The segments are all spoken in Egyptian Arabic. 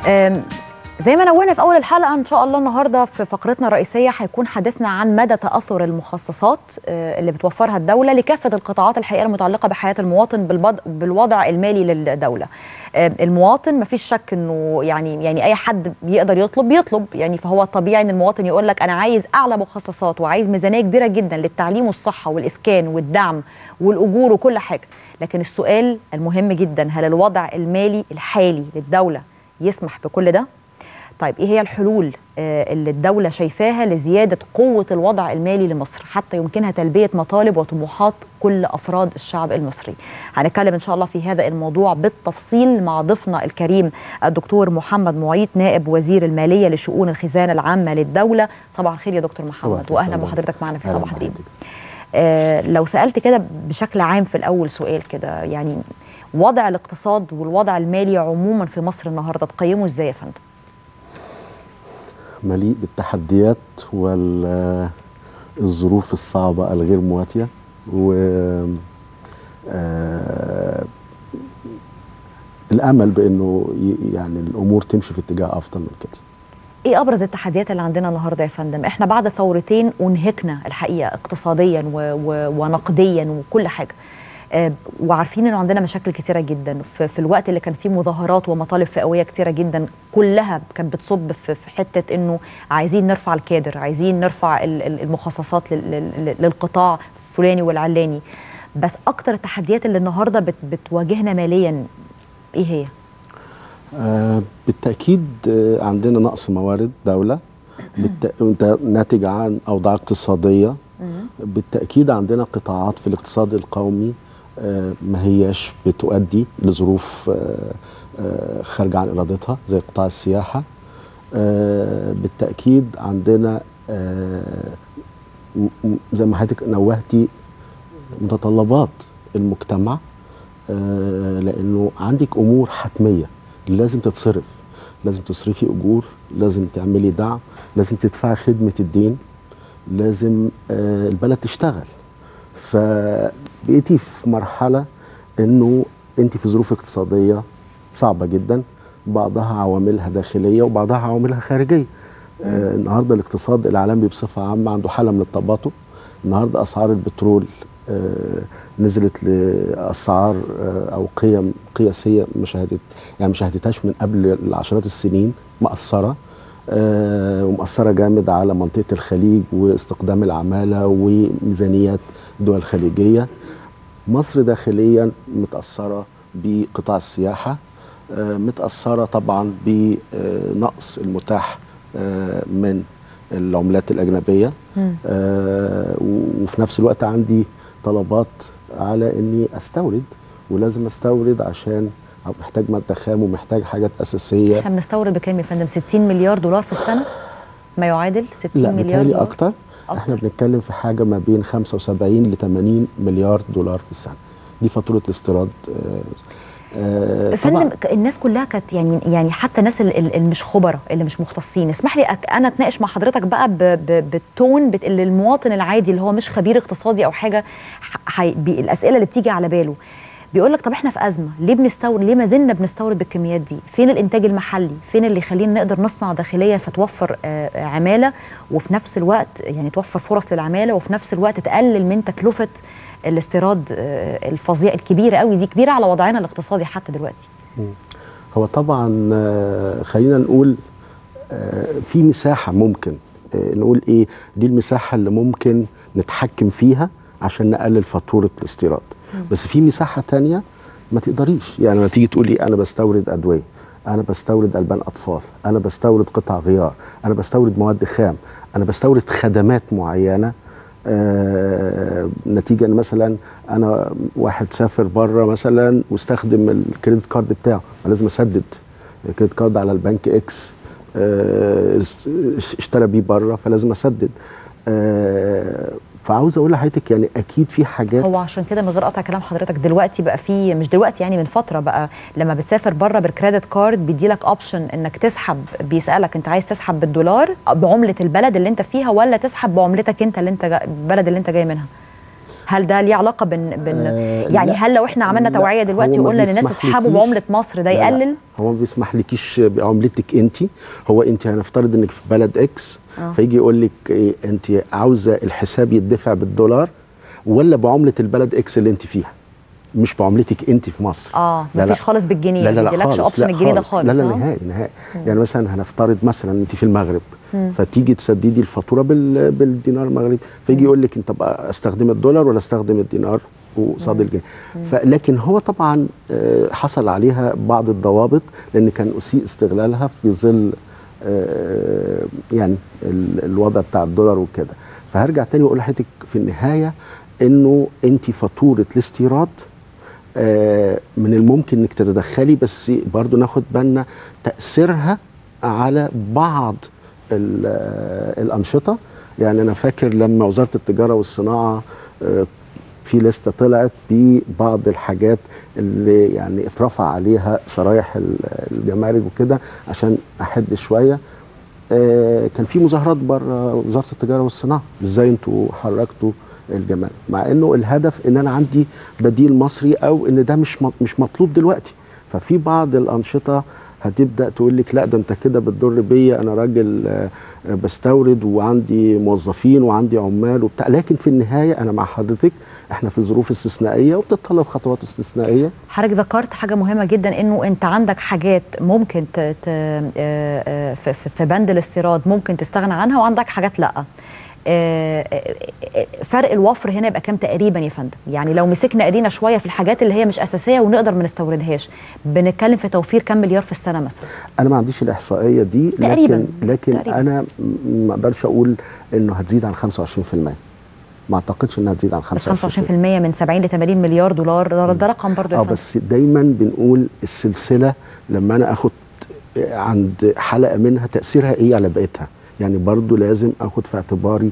أم، زي ما نوهنا في اول الحلقه ان شاء الله النهارده في فقرتنا الرئيسيه هيكون حديثنا عن مدى تاثر المخصصات آه، اللي بتوفرها الدوله لكافه القطاعات الحقيقه المتعلقه بحياه المواطن بالبض- بالوضع المالي للدوله. آه، المواطن ما فيش شك انه يعني يعني اي حد بيقدر يطلب بيطلب يعني فهو طبيعي ان المواطن يقول لك انا عايز اعلى مخصصات وعايز ميزانيه كبيره جدا للتعليم والصحه والاسكان والدعم والاجور وكل حاجه. لكن السؤال المهم جدا هل الوضع المالي الحالي للدوله يسمح بكل ده؟ طيب ايه هي الحلول آه، اللي الدوله شايفاها لزياده قوه الوضع المالي لمصر حتى يمكنها تلبيه مطالب وطموحات كل افراد الشعب المصري. هنتكلم ان شاء الله في هذا الموضوع بالتفصيل مع ضيفنا الكريم الدكتور محمد معيط نائب وزير الماليه لشؤون الخزانه العامه للدوله. صباح الخير يا دكتور محمد صباح الخير. واهلا أهلاً بحضرتك معنا في أهلاً صباح الخير. بحضرتك. آه، لو سالت كده بشكل عام في الاول سؤال كده يعني وضع الاقتصاد والوضع المالي عموما في مصر النهارده تقيمه ازاي يا فندم؟ مليء بالتحديات والظروف الصعبة الغير مواتية و آه، الأمل بأنه ي- يعني الأمور تمشي في اتجاه أفضل من كده ايه ابرز التحديات اللي عندنا النهارده يا فندم احنا بعد ثورتين انهكنا الحقيقه اقتصاديا و و ونقديا وكل حاجه آه، وعارفين انه عندنا مشاكل كثيره جدا في, في الوقت اللي كان فيه مظاهرات ومطالب فئويه كثيره جدا كلها كانت بتصب في, في حته انه عايزين نرفع الكادر عايزين نرفع ال- ال- المخصصات لل- لل- للقطاع الفلاني والعلاني بس اكتر التحديات اللي النهارده بت بتواجهنا ماليا ايه هي آه، بالتأكيد آه، عندنا نقص موارد دولة بالت... وانت ناتج عن أوضاع اقتصادية بالتأكيد عندنا قطاعات في الاقتصاد القومي آه، ما هياش بتؤدي لظروف آه، آه، خارجة عن إرادتها زي قطاع السياحة آه، بالتأكيد عندنا آه، م- م- زي ما حضرتك نوهتي متطلبات المجتمع آه، لانه عندك امور حتميه لازم تتصرف لازم تصرفي اجور لازم تعملي دعم لازم تدفعي خدمه الدين لازم آه، البلد تشتغل فبقيتي في مرحله انه انت في ظروف اقتصاديه صعبه جدا بعضها عواملها داخليه وبعضها عواملها خارجيه آه النهارده الاقتصاد العالمي بصفه عامه عنده حاله من التباطؤ النهارده اسعار البترول آه نزلت لاسعار آه او قيم قياسيه ما شهدت يعني ما شهدتهاش من قبل عشرات السنين مأثره آه ومأثره جامد على منطقه الخليج واستقدام العماله وميزانيات الدول الخليجيه مصر داخليا متأثرة بقطاع السياحة آه، متأثرة طبعا بنقص المتاح آه، من العملات الأجنبية آه، و- وفي نفس الوقت عندي طلبات على أني أستورد ولازم أستورد عشان محتاج مادة خام ومحتاج حاجات أساسية احنا بنستورد بكام يا فندم 60 مليار دولار في السنه ما يعادل 60 لا مليار متهيألي دولار أكتر احنا بنتكلم في حاجة ما بين 75 ل 80 مليار دولار في السنة دي فاتورة الاستيراد آه، آه، فندم طبعاً. ك- الناس كلها كانت يعني يعني حتى الناس ال- ال- اللي مش خبراء اللي مش مختصين اسمح لي أك- انا اتناقش مع حضرتك بقى ب- ب- بالتون بت- اللي المواطن العادي اللي هو مش خبير اقتصادي او حاجه ح- حي- بي- الاسئله اللي بتيجي على باله بيقول لك طب احنا في ازمه ليه بنستورد ليه ما زلنا بنستورد بالكميات دي فين الانتاج المحلي فين اللي يخلينا نقدر نصنع داخليا فتوفر آه، آه، عماله وفي نفس الوقت يعني توفر فرص للعماله وفي نفس الوقت تقلل من تكلفه الاستيراد آه، الفظيع الكبيره قوي دي كبيره على وضعنا الاقتصادي حتى دلوقتي هو طبعا آه، خلينا نقول آه، في مساحة ممكن آه، نقول ايه دي المساحة اللي ممكن نتحكم فيها عشان نقلل فاتورة الاستيراد بس في مساحة تانية ما تقدريش يعني لما تيجي تقولي انا بستورد ادوية انا بستورد البان اطفال انا بستورد قطع غيار انا بستورد مواد خام انا بستورد خدمات معينة آه نتيجة ان مثلا انا واحد سافر بره مثلا واستخدم الكريدت كارد بتاعه أنا لازم اسدد الكريدت كارد على البنك اكس آه است- اشترى بيه بره فلازم اسدد آه فعاوز اقول لحضرتك يعني اكيد في حاجات هو عشان كده من غير قطع كلام حضرتك دلوقتي بقى في مش دلوقتي يعني من فتره بقى لما بتسافر بره بالكريدت كارد بيدي لك اوبشن انك تسحب بيسالك انت عايز تسحب بالدولار بعمله البلد اللي انت فيها ولا تسحب بعملتك انت اللي انت جا- البلد اللي انت جاي منها هل ده ليه علاقه بن, بن آه، يعني لا. هل لو احنا عملنا لا، توعيه دلوقتي هو ما وقلنا للناس بيسمحلكيش- اسحبوا بعمله مصر ده لا، لا. يقلل هو ما بيسمحلكيش بعملتك انت هو انت هنفترض انك في بلد اكس آه. فيجي يقول لك إيه انت عاوزه الحساب يدفع بالدولار ولا بعمله البلد اكس اللي انت فيها مش بعملتك انت في مصر اه لا، لا. مفيش خالص بالجنيه لا لا ما لا بيديلكش خالص اوبشن لا الجنيه ده خالص. خالص لا لا آه؟ نهائي نهائي يعني مثلا هنفترض مثلا انت في المغرب فتيجي تسددي الفاتوره بال... بالدينار المغربي فيجي يقول لك انت بقى استخدم الدولار ولا استخدم الدينار قصاد الجنيه فلكن هو طبعا آه، حصل عليها بعض الضوابط لان كان اسيء استغلالها في ظل آه، يعني ال- الوضع بتاع الدولار وكده فهرجع تاني واقول لحضرتك في النهايه انه انت فاتوره الاستيراد آه، من الممكن انك تتدخلي بس برضو ناخد بالنا تاثيرها على بعض ال- آه، الانشطه يعني انا فاكر لما وزاره التجاره والصناعه آه، في لسته طلعت ببعض الحاجات اللي يعني اترفع عليها شرايح ال- الجمارك وكده عشان احد شويه آه، كان في مظاهرات بره وزاره التجاره والصناعه ازاي انتوا حركتوا الجمارك مع انه الهدف ان انا عندي بديل مصري او ان ده مش م- مش مطلوب دلوقتي ففي بعض الانشطه هتبدا تقول لك لا ده انت كده بتضر بيا انا راجل آه، آه، بستورد وعندي موظفين وعندي عمال وبتاع لكن في النهايه انا مع حضرتك احنا في ظروف استثنائيه وبتتطلب خطوات استثنائيه حضرتك ذكرت حاجة مهمة جدا انه انت عندك حاجات ممكن ت... ت... آه، آه، في- في في بند الاستيراد ممكن تستغنى عنها وعندك حاجات لا آه، آه، آه، فرق الوفر هنا يبقى كام تقريبا يا فندم يعني لو مسكنا ايدينا شويه في الحاجات اللي هي مش اساسيه ونقدر ما نستوردهاش بنتكلم في توفير كام مليار في السنه مثلا انا ما عنديش الاحصائيه دي لكن تقريباً. لكن تقريباً. انا م- ما اقدرش اقول انه هتزيد عن 25% ما اعتقدش انها تزيد عن 25% بس 25% من 70 ل 80 مليار دولار ده, ده رقم برضه يا اه فندم بس دايما بنقول السلسله لما انا اخد عند حلقه منها تاثيرها ايه على بقيتها يعني برضو لازم اخد في اعتباري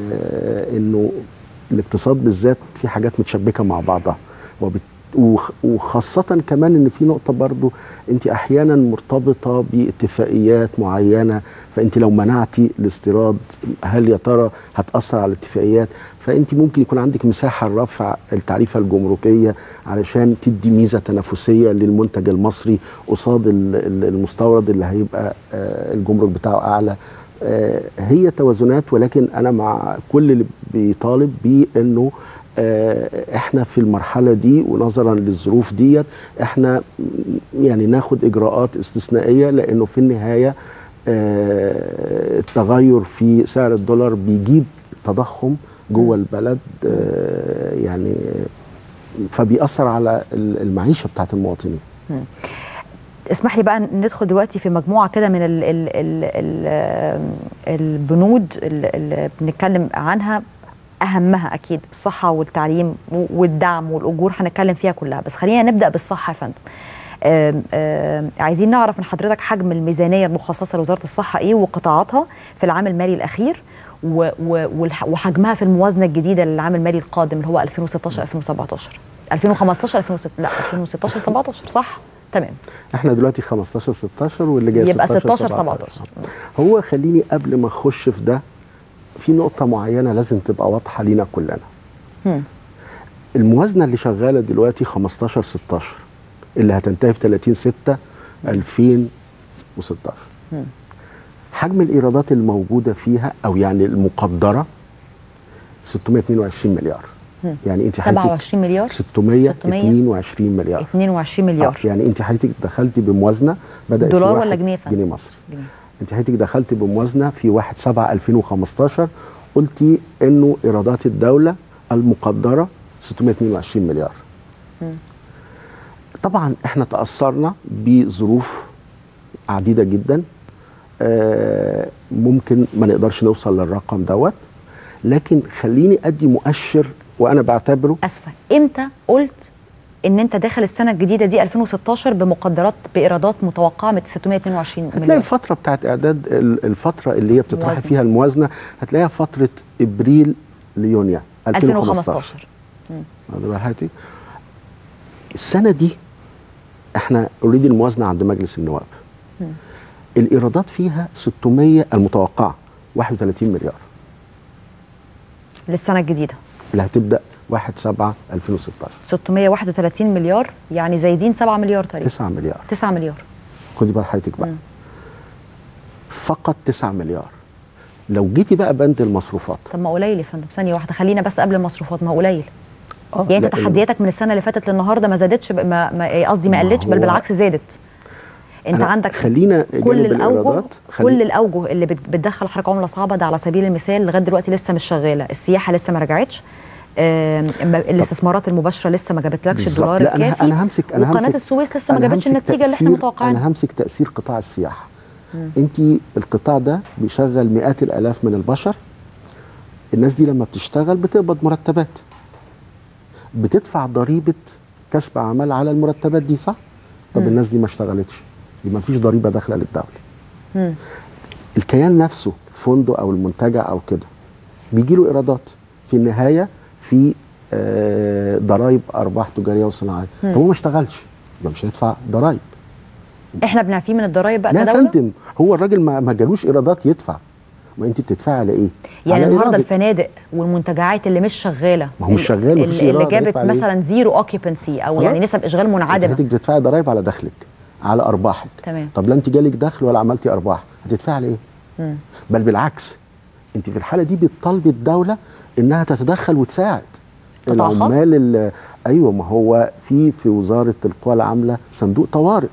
آه انه الاقتصاد بالذات في حاجات متشبكه مع بعضها وبت وخ- وخاصة كمان ان في نقطة برضو انت احيانا مرتبطة باتفاقيات معينة فانت لو منعتي الاستيراد هل يا ترى هتأثر على الاتفاقيات فانت ممكن يكون عندك مساحة لرفع التعريفة الجمركية علشان تدي ميزة تنافسية للمنتج المصري قصاد ال- ال- المستورد اللي هيبقى آه، الجمرك بتاعه اعلى آه، هي توازنات ولكن انا مع كل اللي بيطالب بانه آه، احنا في المرحله دي ونظرا للظروف ديت احنا م- يعني ناخد اجراءات استثنائيه لانه في النهايه آه، التغير في سعر الدولار بيجيب تضخم جوه البلد آه، يعني فبيأثر على ال- المعيشه بتاعت المواطنين اسمح لي بقى ندخل دلوقتي في مجموعه كده من ال ال ال ال البنود ال- اللي بنتكلم عنها اهمها اكيد الصحه والتعليم و- والدعم والاجور هنتكلم فيها كلها بس خلينا نبدا بالصحه يا فندم آم، آم، عايزين نعرف من حضرتك حجم الميزانيه المخصصه لوزاره الصحه ايه وقطاعاتها في العام المالي الاخير و- و- والح- وحجمها في الموازنه الجديده للعام المالي القادم اللي هو 2016 2017 2015 2016 لا 2016 17 صح تمام احنا دلوقتي 15 16 واللي جاي يبقى 16 16 17 هو خليني قبل ما اخش في ده في نقطة معينة لازم تبقى واضحة لينا كلنا. هم. الموازنة اللي شغالة دلوقتي 15 16 اللي هتنتهي في 30 6 2016. هم. حجم الإيرادات الموجودة فيها أو يعني المقدرة 622 مليار. هم. يعني أنت حضرتك 27 مليار 622 مليار. 22 مليار آه، يعني أنت حضرتك دخلتي بموازنة بدأت في دولار واحد ولا جنيه يا فندم؟ جنيه مصري. جنيه. انت حضرتك دخلت بموازنه في 1 7 2015 قلتي انه ايرادات الدوله المقدره 622 مليار. طبعا احنا تاثرنا بظروف عديده جدا آه، ممكن ما نقدرش نوصل للرقم دوت لكن خليني ادي مؤشر وانا بعتبره اسفه امتى قلت ان انت داخل السنه الجديده دي 2016 بمقدرات بايرادات متوقعه من 622 هتلاقي مليار الفترة بتاعت إعداد ال- الفترة اللي هي بتطرح موازنة. فيها الموازنة هتلاقيها فترة إبريل ليونيو 2015 2015 واخد بال حضرتك؟ السنة دي احنا اوريدي الموازنة عند مجلس النواب الإيرادات فيها 600 المتوقعة 31 مليار للسنه الجديده اللي هتبدأ 1 7 2016 631 مليار يعني زايدين 7 مليار تقريبا 9 مليار 9 مليار خدي بال حضرتك بقى مم. فقط 9 مليار لو جيتي بقى بند المصروفات طب ما قليل يا فندم ثانيه واحده خلينا بس قبل المصروفات ما هو قليل اه يعني انت لا، تحدياتك من السنه اللي فاتت للنهارده ما زادتش ب- ما ما- قصدي ما ما قلتش بل هو- بالعكس زادت انت أنا عندك خلينا كل جانب الاوجه الإيرادات، كل خلي- الاوجه اللي بت- بتدخل حركه عمله صعبه ده على سبيل المثال لغايه دلوقتي لسه مش شغاله السياحه لسه ما رجعتش آم، م- الاستثمارات المباشره لسه ما جابتلكش بالظبط. الدولار لا، أنا- الكافي أنا همسك- أنا وقناه همسك- السويس لسه ما أنا جابتش همسك النتيجه اللي احنا تأثير- متوقعينها انا همسك تاثير قطاع السياحه انت القطاع ده بيشغل مئات الالاف من البشر الناس دي لما بتشتغل بتقبض مرتبات بتدفع ضريبه كسب اعمال على المرتبات دي صح طب الناس دي ما اشتغلتش يبقى ما فيش ضريبه داخله للدوله مم. الكيان نفسه الفندق او المنتجع او كده بيجي له ايرادات في النهايه في آه، ضرائب ارباح تجاريه وصناعيه طب هو ما اشتغلش يبقى مش هيدفع ضرائب احنا بنعفيه من الضرايب بقى لا يا كدوله فندم هو الراجل ما ما جالوش ايرادات يدفع ما انت بتدفعي على ايه؟ يعني على النهارده إيرادك. الفنادق والمنتجعات اللي مش شغاله ما هو مش شغال، اللي, مفيش اللي إيراد، جابت هيدفع ليه؟ مثلا زيرو اوكيبنسي او خلاص. يعني نسب اشغال انت منعدمه حضرتك بتدفعي ضرائب على دخلك على ارباحك تمام. طب لا انت جالك دخل ولا عملتي ارباح هتدفعي على ايه؟ مم. بل بالعكس انت في الحاله دي بتطالبي الدوله انها تتدخل وتساعد قطاع خاص؟ العمال ال- ايوه ما هو في في وزاره القوى العامله صندوق طوارئ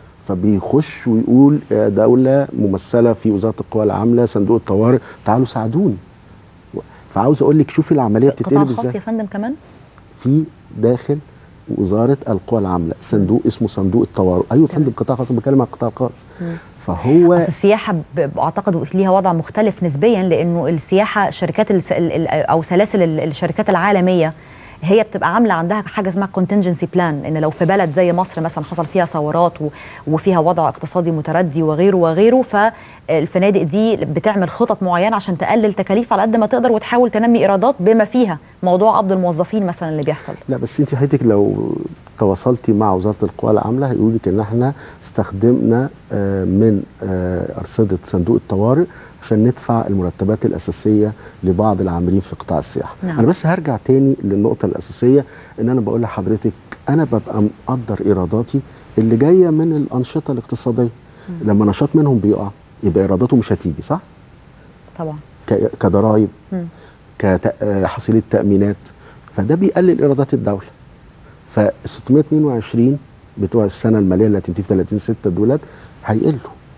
فبيخش ويقول يا دوله ممثله في وزاره القوى العامله صندوق الطوارئ تعالوا ساعدوني فعاوز اقول لك شوفي العمليه قطاع بتتقلب خاص ازاي يا فندم كمان في داخل وزاره القوى العامله صندوق اسمه صندوق الطوارئ ايوه يا فندم قطاع خاص بتكلم عن القطاع الخاص فهو بس السياحه ب- ب- اعتقد ليها وضع مختلف نسبيا لانه السياحه شركات الس... ال- ال- او سلاسل ال- الشركات العالميه هي بتبقى عامله عندها حاجه اسمها كونتنجنسي بلان ان لو في بلد زي مصر مثلا حصل فيها ثورات و... وفيها وضع اقتصادي متردي وغيره وغيره فالفنادق دي بتعمل خطط معينه عشان تقلل تكاليف على قد ما تقدر وتحاول تنمي ايرادات بما فيها موضوع قبض الموظفين مثلا اللي بيحصل لا بس انت حضرتك لو تواصلتي مع وزاره القوى العامله هيقول لك ان احنا استخدمنا آه، من آه، ارصده صندوق الطوارئ عشان ندفع المرتبات الاساسيه لبعض العاملين في قطاع السياحه. نعم. انا بس هرجع تاني للنقطه الاساسيه ان انا بقول لحضرتك انا ببقى مقدر ايراداتي اللي جايه من الانشطه الاقتصاديه. لما نشاط منهم بيقع يبقى ايراداته مش هتيجي صح؟ طبعا ك- كضرائب مم. كحصيله تامينات فده بيقلل ايرادات الدوله فال 622 بتوع السنه الماليه اللي هتنتهي في 30 6 دولت هيقلوا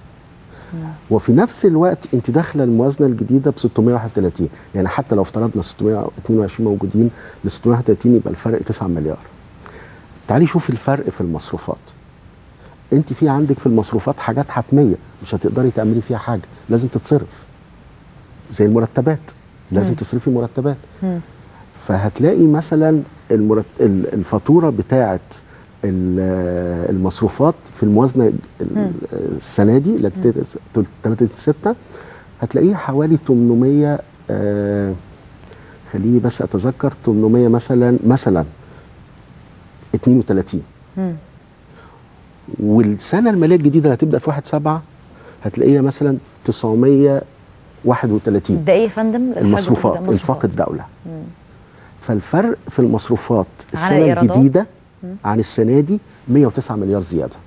وفي نفس الوقت انت داخله الموازنه الجديده ب 631 يعني حتى لو افترضنا 622 موجودين ل 631 يبقى الفرق 9 مليار تعالي شوفي الفرق في المصروفات انت في عندك في المصروفات حاجات حتميه مش هتقدري تعملي فيها حاجه لازم تتصرف زي المرتبات لازم مم. تصرفي مرتبات مم. فهتلاقي مثلا المرت... ال- الفاتوره بتاعه ال- المصروفات في الموازنه ال- السنه دي اللي 3 6 هتلاقيه حوالي 800 آه خليني بس اتذكر 800 مثلا مثلا 32 مم. والسنه الماليه الجديده اللي هتبدا في 1 7 هتلاقيها مثلا 931 ده ايه يا فندم الحاجة- المصروفات ده انفاق الدوله فالفرق في المصروفات عن السنه الإيرادات؟ الجديده عن السنه دي 109 مليار زياده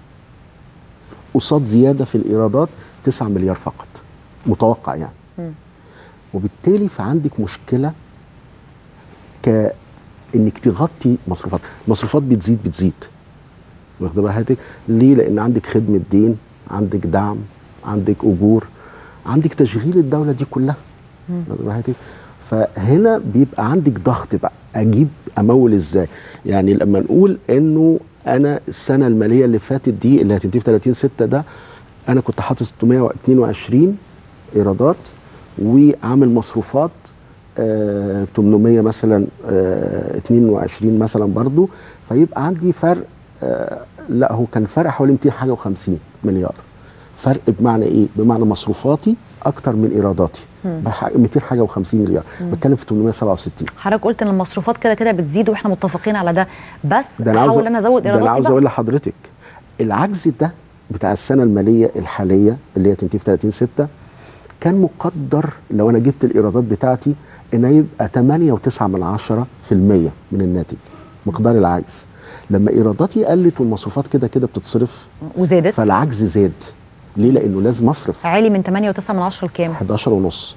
قصاد زياده في الايرادات 9 مليار فقط متوقع يعني مم. وبالتالي فعندك مشكله ك انك تغطي مصروفات المصروفات بتزيد بتزيد واخده بقى حضرتك ليه لان عندك خدمه دين عندك دعم عندك اجور عندك تشغيل الدوله دي كلها واخده بقى حضرتك فهنا بيبقى عندك ضغط بقى اجيب امول ازاي يعني لما نقول انه انا السنه الماليه اللي فاتت دي اللي هتنتهي في 30 6 ده انا كنت حاطط 622 ايرادات وعامل مصروفات آه 800 مثلا آه 22 مثلا برضو فيبقى عندي فرق آه لا هو كان فرق حوالي 200 حاجه و50 مليار فرق بمعنى ايه بمعنى مصروفاتي اكتر من ايراداتي بح- 200 حاجه و50 مليار بتكلم في 867 حضرتك قلت ان المصروفات كده كده بتزيد واحنا متفقين على ده بس ده انا عاوز بحاول انا ازود ده انا ايراداتي عاوز بقى اقول لحضرتك العجز ده بتاع السنه الماليه الحاليه اللي هي تنتهي في 30 6 كان مقدر لو انا جبت الايرادات بتاعتي ان يبقى 8.9 من عشرة في المية من الناتج مقدار العجز لما ايراداتي قلت والمصروفات كده كده بتتصرف وزادت فالعجز زاد ليه لانه لازم اصرف عالي من 8.9 من 10 لكام 11 ونص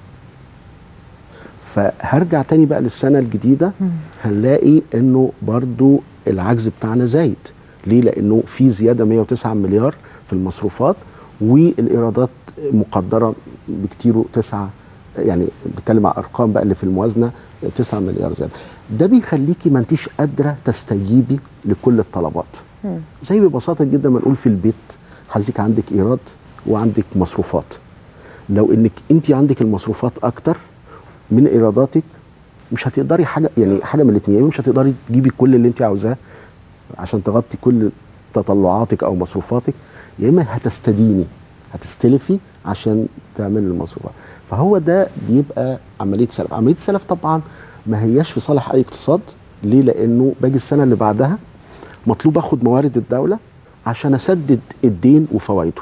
فهرجع تاني بقى للسنة الجديدة هنلاقي انه برضو العجز بتاعنا زايد ليه لانه في زيادة 109 مليار في المصروفات والايرادات مقدرة بكتير 9 يعني بتكلم على ارقام بقى اللي في الموازنة 9 مليار زيادة ده بيخليكي ما انتيش قادرة تستجيبي لكل الطلبات زي ببساطة جدا ما نقول في البيت حضرتك عندك ايراد وعندك مصروفات لو انك انت عندك المصروفات اكتر من ايراداتك مش هتقدري حاجه يعني حاجه من الاثنين مش هتقدري تجيبي كل اللي انت عاوزاه عشان تغطي كل تطلعاتك او مصروفاتك يا اما هتستديني هتستلفي عشان تعملي المصروفات فهو ده بيبقى عمليه سلف عمليه سلف طبعا ما هياش في صالح اي اقتصاد ليه لانه باجي السنه اللي بعدها مطلوب اخد موارد الدوله عشان اسدد الدين وفوائده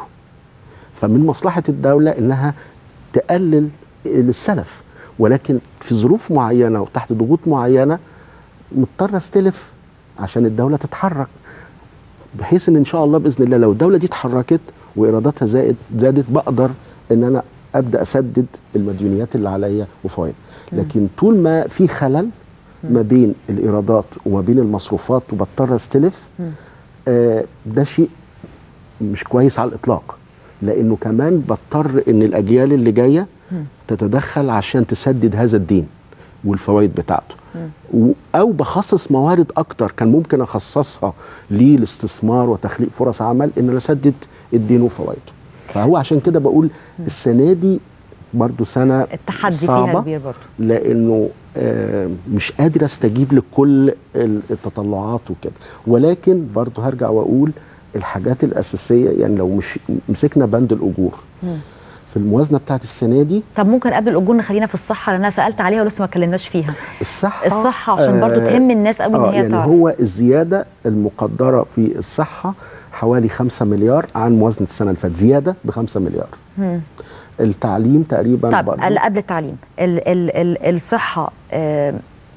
فمن مصلحه الدوله انها تقلل السلف ولكن في ظروف معينه وتحت ضغوط معينه مضطر استلف عشان الدوله تتحرك بحيث ان ان شاء الله باذن الله لو الدوله دي اتحركت وايراداتها زائد زادت بقدر ان انا ابدا اسدد المديونيات اللي عليا وفوائد لكن طول ما في خلل ما بين الايرادات وما بين المصروفات وبضطر استلف آه ده شيء مش كويس على الاطلاق لانه كمان بضطر ان الاجيال اللي جايه تتدخل عشان تسدد هذا الدين والفوائد بتاعته و- او بخصص موارد اكتر كان ممكن اخصصها للاستثمار وتخليق فرص عمل ان انا اسدد الدين وفوائده فهو عشان كده بقول السنه دي برضو سنه التحدي فيها صعبة كبير برضه لانه آه، مش قادر استجيب لكل ال- التطلعات وكده ولكن برضو هرجع واقول الحاجات الاساسيه يعني لو مش مسكنا بند الاجور في الموازنه بتاعت السنه دي طب ممكن قبل الاجور نخلينا في الصحه لان انا سالت عليها ولسه ما اتكلمناش فيها الصحه الصحة عشان برضو تهم الناس قوي إن آه، هي يعني تعرف. هو الزياده المقدره في الصحه حوالي 5 مليار عن موازنه السنه اللي فاتت زياده ب 5 مليار التعليم تقريبا طب برضو ال- قبل التعليم ال ال ال الصحه آه،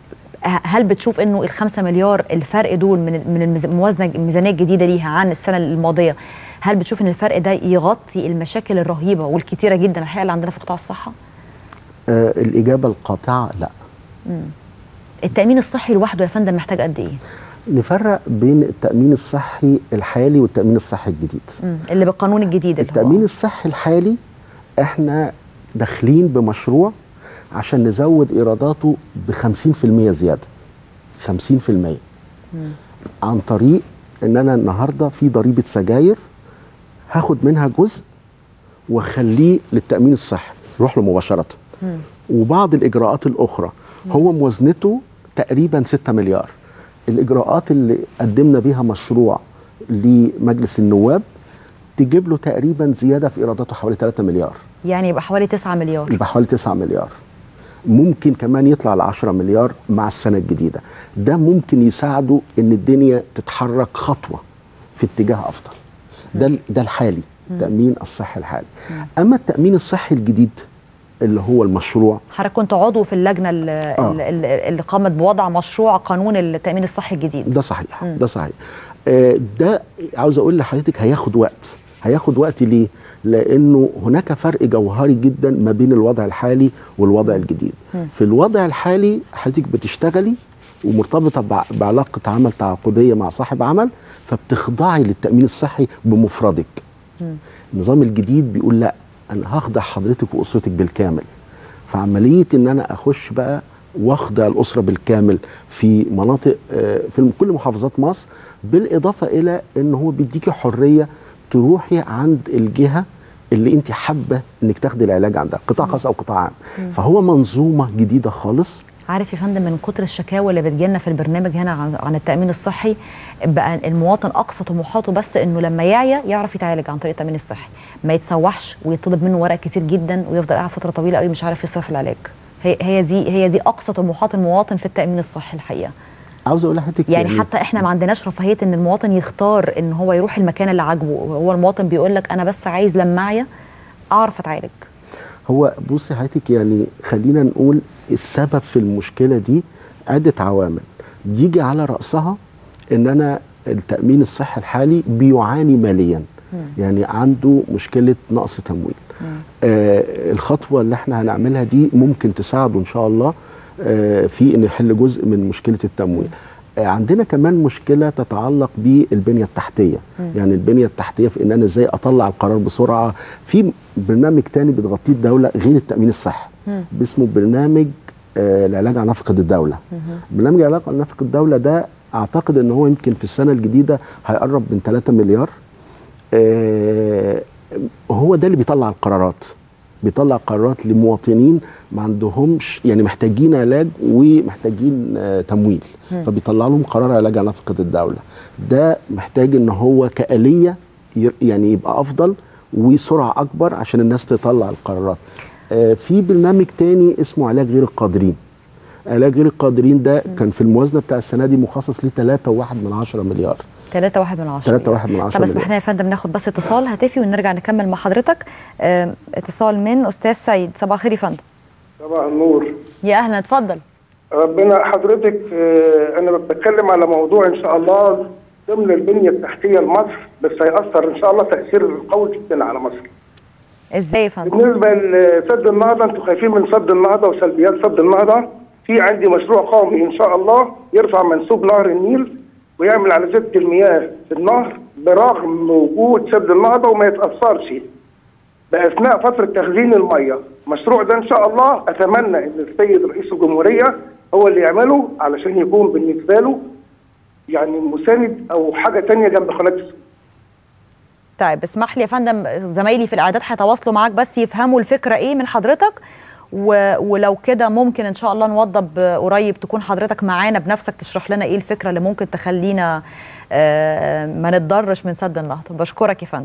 هل بتشوف انه الخمسة مليار الفرق دول من من الميز- الموازنه الميزانيه الجديده ليها عن السنه الماضيه هل بتشوف ان الفرق ده يغطي المشاكل الرهيبه والكتيره جدا الحقيقه اللي عندنا في قطاع الصحه؟ آه الاجابه القاطعه لا التامين الصحي لوحده يا فندم محتاج قد ايه؟ نفرق بين التامين الصحي الحالي والتامين الصحي الجديد مم. اللي بالقانون الجديد اللي التامين هو الصحي الحالي احنا داخلين بمشروع عشان نزود ايراداته ب 50% زياده 50% عن طريق ان انا النهارده في ضريبه سجاير هاخد منها جزء واخليه للتامين الصحي يروح له مباشره وبعض الاجراءات الاخرى هو موازنته تقريبا 6 مليار الاجراءات اللي قدمنا بيها مشروع لمجلس النواب تجيب له تقريبا زياده في ايراداته حوالي 3 مليار يعني يبقى حوالي 9 مليار يبقى حوالي 9 مليار ممكن كمان يطلع ل 10 مليار مع السنه الجديده ده ممكن يساعده ان الدنيا تتحرك خطوه في اتجاه افضل ده ال- ده الحالي التامين الصحي الحالي اما التامين الصحي الجديد اللي هو المشروع حضرتك كنت عضو في اللجنه اللي, آه. اللي اللي قامت بوضع مشروع قانون التامين الصحي الجديد ده صحيح ده صحيح آه، ده عاوز اقول لحضرتك هياخد وقت هياخد وقت ليه لانه هناك فرق جوهري جدا ما بين الوضع الحالي والوضع الجديد في الوضع الحالي حضرتك بتشتغلي ومرتبطه بع- بعلاقه عمل تعاقديه مع صاحب عمل فبتخضعي للتامين الصحي بمفردك النظام الجديد بيقول لا انا هخضع حضرتك واسرتك بالكامل فعمليه ان انا اخش بقى واخضع الاسره بالكامل في مناطق آه، في كل محافظات مصر بالاضافه الى ان هو بيديكي حريه تروحي عند الجهه اللي انت حابه انك تاخدي العلاج عندها قطاع خاص او قطاع عام فهو منظومه جديده خالص عارف يا فندم من كتر الشكاوى اللي بتجيلنا في البرنامج هنا عن, عن التامين الصحي بقى المواطن اقصى طموحاته بس انه لما يعيا يعرف يتعالج عن طريق التامين الصحي ما يتسوحش ويطلب منه ورق كتير جدا ويفضل قاعد فتره طويله قوي مش عارف يصرف العلاج هي هي دي هي دي اقصى طموحات المواطن في التامين الصحي الحقيقه عاوز اقول لحضرتك يعني حتى احنا ما عندناش رفاهيه ان المواطن يختار ان هو يروح المكان اللي عاجبه هو المواطن بيقول لك انا بس عايز لما اعيا اعرف اتعالج هو بصي حضرتك يعني خلينا نقول السبب في المشكله دي عده عوامل بيجي على راسها ان انا التامين الصحي الحالي بيعاني ماليا يعني عنده مشكله نقص تمويل آه الخطوه اللي احنا هنعملها دي ممكن تساعده ان شاء الله آه في ان يحل جزء من مشكله التمويل آه عندنا كمان مشكله تتعلق بالبنيه التحتيه مم. يعني البنيه التحتيه في ان انا ازاي اطلع القرار بسرعه في برنامج تاني بتغطيه الدوله غير التامين الصحي اسمه برنامج آه العلاج على نفقه الدوله مم. برنامج العلاج على نفقه الدوله ده اعتقد ان هو يمكن في السنه الجديده هيقرب من 3 مليار آه هو ده اللي بيطلع القرارات بيطلع قرارات لمواطنين ما عندهمش يعني محتاجين علاج ومحتاجين آه تمويل م. فبيطلع لهم قرار علاج على نفقه الدوله ده محتاج ان هو كآلية يعني يبقى افضل وسرعه اكبر عشان الناس تطلع القرارات آه في برنامج تاني اسمه علاج غير القادرين علاج غير القادرين ده م. كان في الموازنه بتاع السنه دي مخصص ل 3.1 من 10 مليار 3 واحد من عشرة 3 واحد من عشرة طب اسمح لنا يا فندم ناخد بس اتصال هاتفي ونرجع نكمل مع حضرتك اه اتصال من استاذ سيد صباح الخير يا فندم صباح النور يا اهلا اتفضل ربنا حضرتك اه انا بتكلم على موضوع ان شاء الله ضمن البنيه التحتيه لمصر بس هيأثر ان شاء الله تأثير قوي جدا على مصر ازاي يا فندم؟ بالنسبه لسد النهضه انتوا خايفين من سد النهضه وسلبيات سد النهضه في عندي مشروع قومي ان شاء الله يرفع منسوب نهر النيل ويعمل على زبده المياه في النهر برغم وجود سد النهضه وما يتاثرش باثناء فتره تخزين الميه، المشروع ده ان شاء الله اتمنى ان السيد رئيس الجمهوريه هو اللي يعمله علشان يكون بالنسبه له يعني مساند او حاجه ثانيه جنب قناه السويس. طيب اسمح لي يا فندم زمايلي في الاعداد هيتواصلوا معاك بس يفهموا الفكره ايه من حضرتك و... ولو كده ممكن ان شاء الله نوضب قريب تكون حضرتك معانا بنفسك تشرح لنا ايه الفكره اللي ممكن تخلينا آه ما نتضرش من سد النهضه بشكرك يا فندم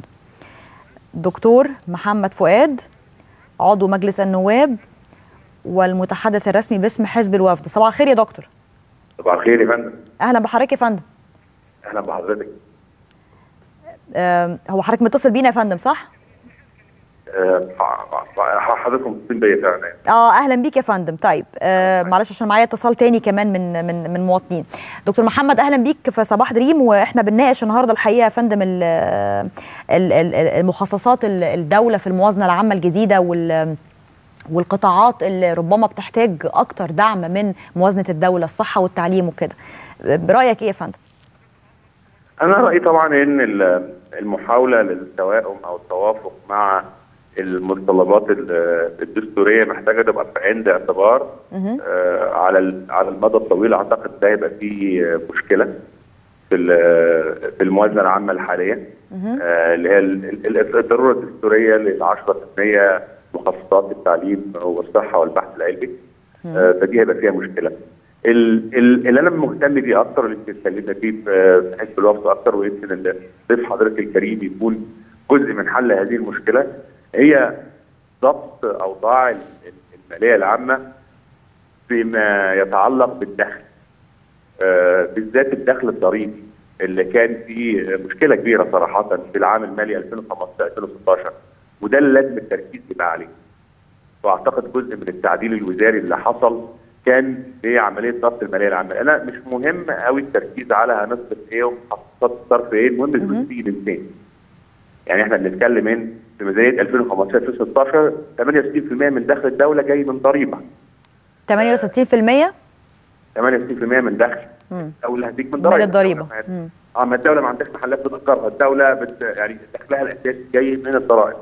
دكتور محمد فؤاد عضو مجلس النواب والمتحدث الرسمي باسم حزب الوفد صباح الخير يا دكتور صباح الخير يا فندم اهلا بحضرتك يا فندم اهلا بحضرتك آه هو حضرتك متصل بينا يا فندم صح؟ حضرتك متصلين بيا فعلا اه اهلا بيك يا فندم طيب آه معلش عشان معايا اتصال تاني كمان من من من مواطنين دكتور محمد اهلا بيك في صباح دريم واحنا بنناقش النهارده الحقيقه يا فندم المخصصات الدوله في الموازنه العامه الجديده وال والقطاعات اللي ربما بتحتاج اكتر دعم من موازنه الدوله الصحه والتعليم وكده برايك ايه يا فندم انا رايي طبعا ان المحاوله للتوائم او التوافق مع المتطلبات الدستوريه محتاجه تبقى عند اعتبار آه على على المدى الطويل اعتقد ده هيبقى فيه مشكله في في الموازنه العامه الحاليه آه اللي هي الضروره الدستوريه لل 10% مخصصات التعليم والصحه والبحث العلمي آه فدي هيبقى فيها مشكله. اللي انا مهتم بيه اكتر اللي اتكلمنا فيه في حزب الوفد اكتر ويمكن ضيف حضرتك الكريم يكون جزء من حل هذه المشكله هي ضبط اوضاع الماليه العامه فيما يتعلق بالدخل آه بالذات الدخل الضريبي اللي كان فيه مشكله كبيره صراحه في العام المالي 2015 2016 وده اللي لازم التركيز يبقى عليه واعتقد جزء من التعديل الوزاري اللي حصل كان في عمليه ضبط الماليه العامه، انا مش مهم قوي التركيز على هنصرف ايه ومخصصات الصرف ايه، المهم الفلوس تيجي من فين. يعني احنا بنتكلم ان في ميزانيه 2015 2016 68% من دخل الدوله جاي من ضريبه. 68%؟ 68% من دخل الدوله هتيجي من ضريبه. من الضريبه. اه ما الدوله ما عندهاش محلات بتتقرها، الدوله بت يعني دخلها الاساسي جاي من الضرائب.